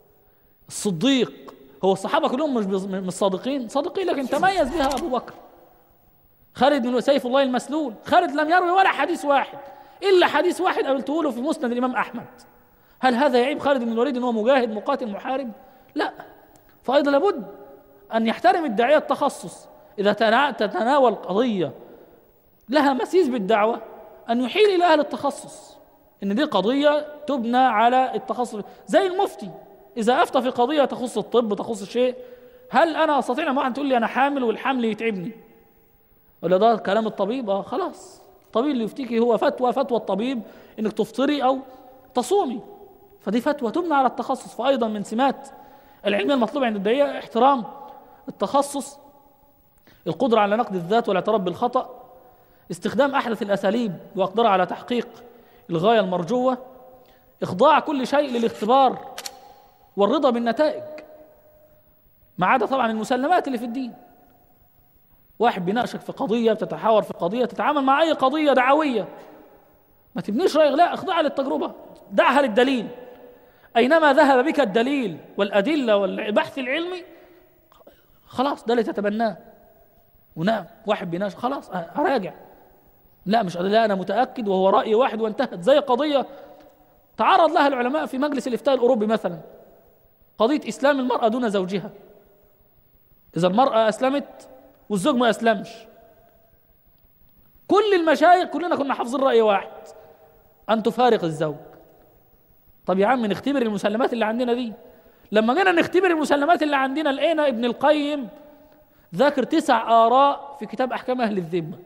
Speaker 3: الصديق هو الصحابة كلهم مش بز- مش صادقين صادقين لكن تميز بها أبو بكر خالد بن سيف الله المسلول خالد لم يروي ولا حديث واحد إلا حديث واحد قلته له في مسند الإمام أحمد هل هذا يعيب خالد بن الوليد أنه مجاهد مقاتل محارب لا فأيضا لابد أن يحترم الداعية التخصص إذا تنا- تتناول قضية لها مسيس بالدعوة أن يحيل إلى أهل التخصص إن دي قضية تبنى على التخصص زي المفتي إذا أفتى في قضية تخص الطب تخص شيء هل أنا أستطيع لما واحد تقول لي أنا حامل والحمل يتعبني ولا ده كلام الطبيب اه خلاص الطبيب اللي يفتيكي هو فتوى فتوى الطبيب انك تفطري او تصومي فدي فتوى تبنى على التخصص فايضا من سمات العلميه المطلوبه عند الداعيه احترام التخصص القدره على نقد الذات والاعتراف بالخطا استخدام احدث الاساليب واقدرها على تحقيق الغايه المرجوه اخضاع كل شيء للاختبار والرضا بالنتائج ما عدا طبعا المسلمات اللي في الدين واحد بيناقشك في قضية بتتحاور في قضية تتعامل مع أي قضية دعوية ما تبنيش رأيك لا اخضعها للتجربة دعها للدليل أينما ذهب بك الدليل والأدلة والبحث العلمي خلاص ده اللي تتبناه ونعم واحد بيناقش خلاص أراجع لا مش لا أنا متأكد وهو رأي واحد وانتهت زي قضية تعرض لها العلماء في مجلس الإفتاء الأوروبي مثلا قضية إسلام المرأة دون زوجها إذا المرأة أسلمت والزوج ما أسلمش كل المشايخ كلنا كنا حافظين رأي واحد أن تفارق الزوج طب يا عم نختبر المسلمات اللي عندنا دي لما جينا نختبر المسلمات اللي عندنا لقينا ابن القيم ذاكر تسع آراء في كتاب أحكام أهل الذمة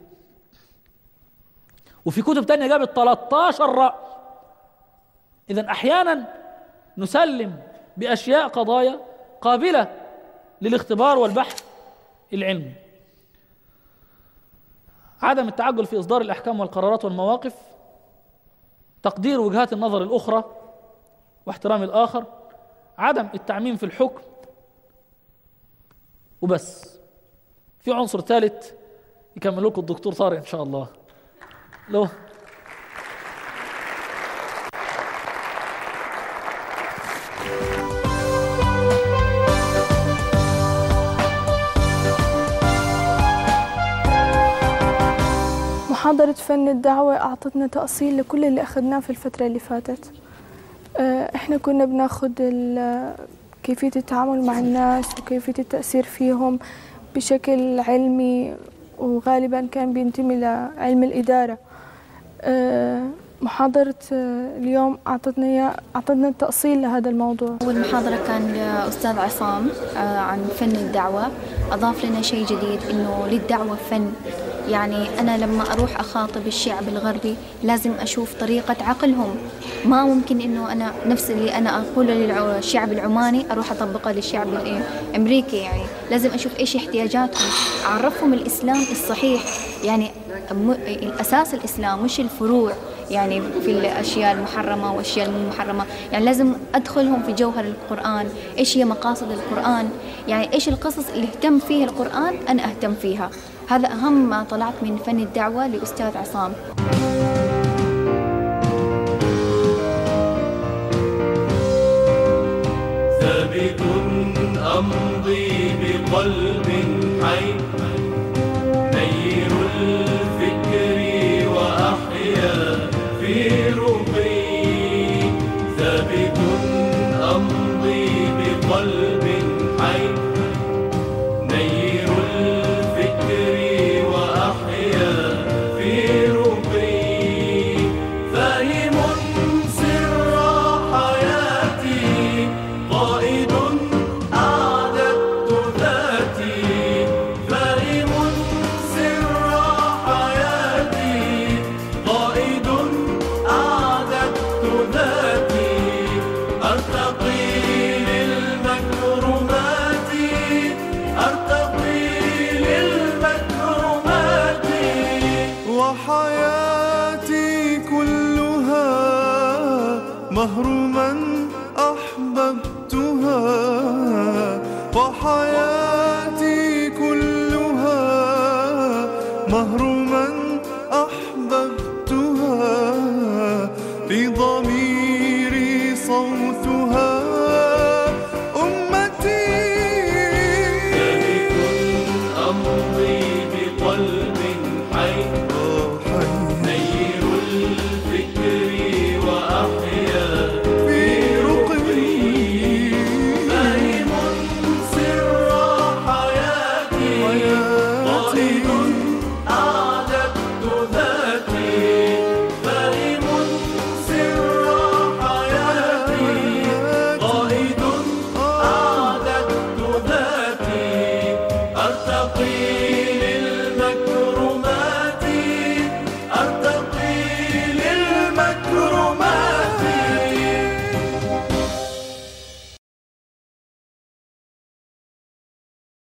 Speaker 3: وفي كتب تانية جابت 13 رأي إذا أحيانا نسلم بأشياء قضايا قابلة للاختبار والبحث العلمي عدم التعجل في إصدار الأحكام والقرارات والمواقف تقدير وجهات النظر الأخرى واحترام الآخر عدم التعميم في الحكم وبس في عنصر ثالث يكمل لكم الدكتور طارق إن شاء الله لو
Speaker 4: محاضرة فن الدعوة أعطتنا تأصيل لكل اللي أخذناه في الفترة اللي فاتت آه، إحنا كنا بناخد ال- كيفية التعامل مع الناس وكيفية التأثير فيهم بشكل علمي وغالبا كان بينتمي لعلم الإدارة آه، محاضرة آه، اليوم أعطتنا إياه- أعطتنا التأصيل لهذا الموضوع
Speaker 5: أول محاضرة كان لأستاذ عصام آه، عن فن الدعوة أضاف لنا شيء جديد إنه للدعوة فن يعني أنا لما أروح أخاطب الشعب الغربي لازم أشوف طريقة عقلهم ما ممكن إنه أنا نفس اللي أنا أقوله للشعب العماني أروح أطبقه للشعب الأمريكي يعني لازم أشوف إيش احتياجاتهم أعرفهم الإسلام الصحيح يعني م- الأساس الإسلام مش الفروع يعني في الأشياء المحرمة وأشياء المو محرمة يعني لازم أدخلهم في جوهر القرآن إيش هي مقاصد القرآن يعني إيش القصص اللي اهتم فيها القرآن أنا أهتم فيها هذا أهم ما طلعت من فن الدعوة لأستاذ عصام
Speaker 1: ثابت أمضي بقلب حي نير الفكر وأحيا في رقي ثابت أمضي بقلب حي نير الفكر وأحيا في رقي فاهم سر حياتي قائد أعددت ذاتي فاهم سر
Speaker 2: مهر من أحببتها وحياتي كلها مهر من أحببتها في ضميري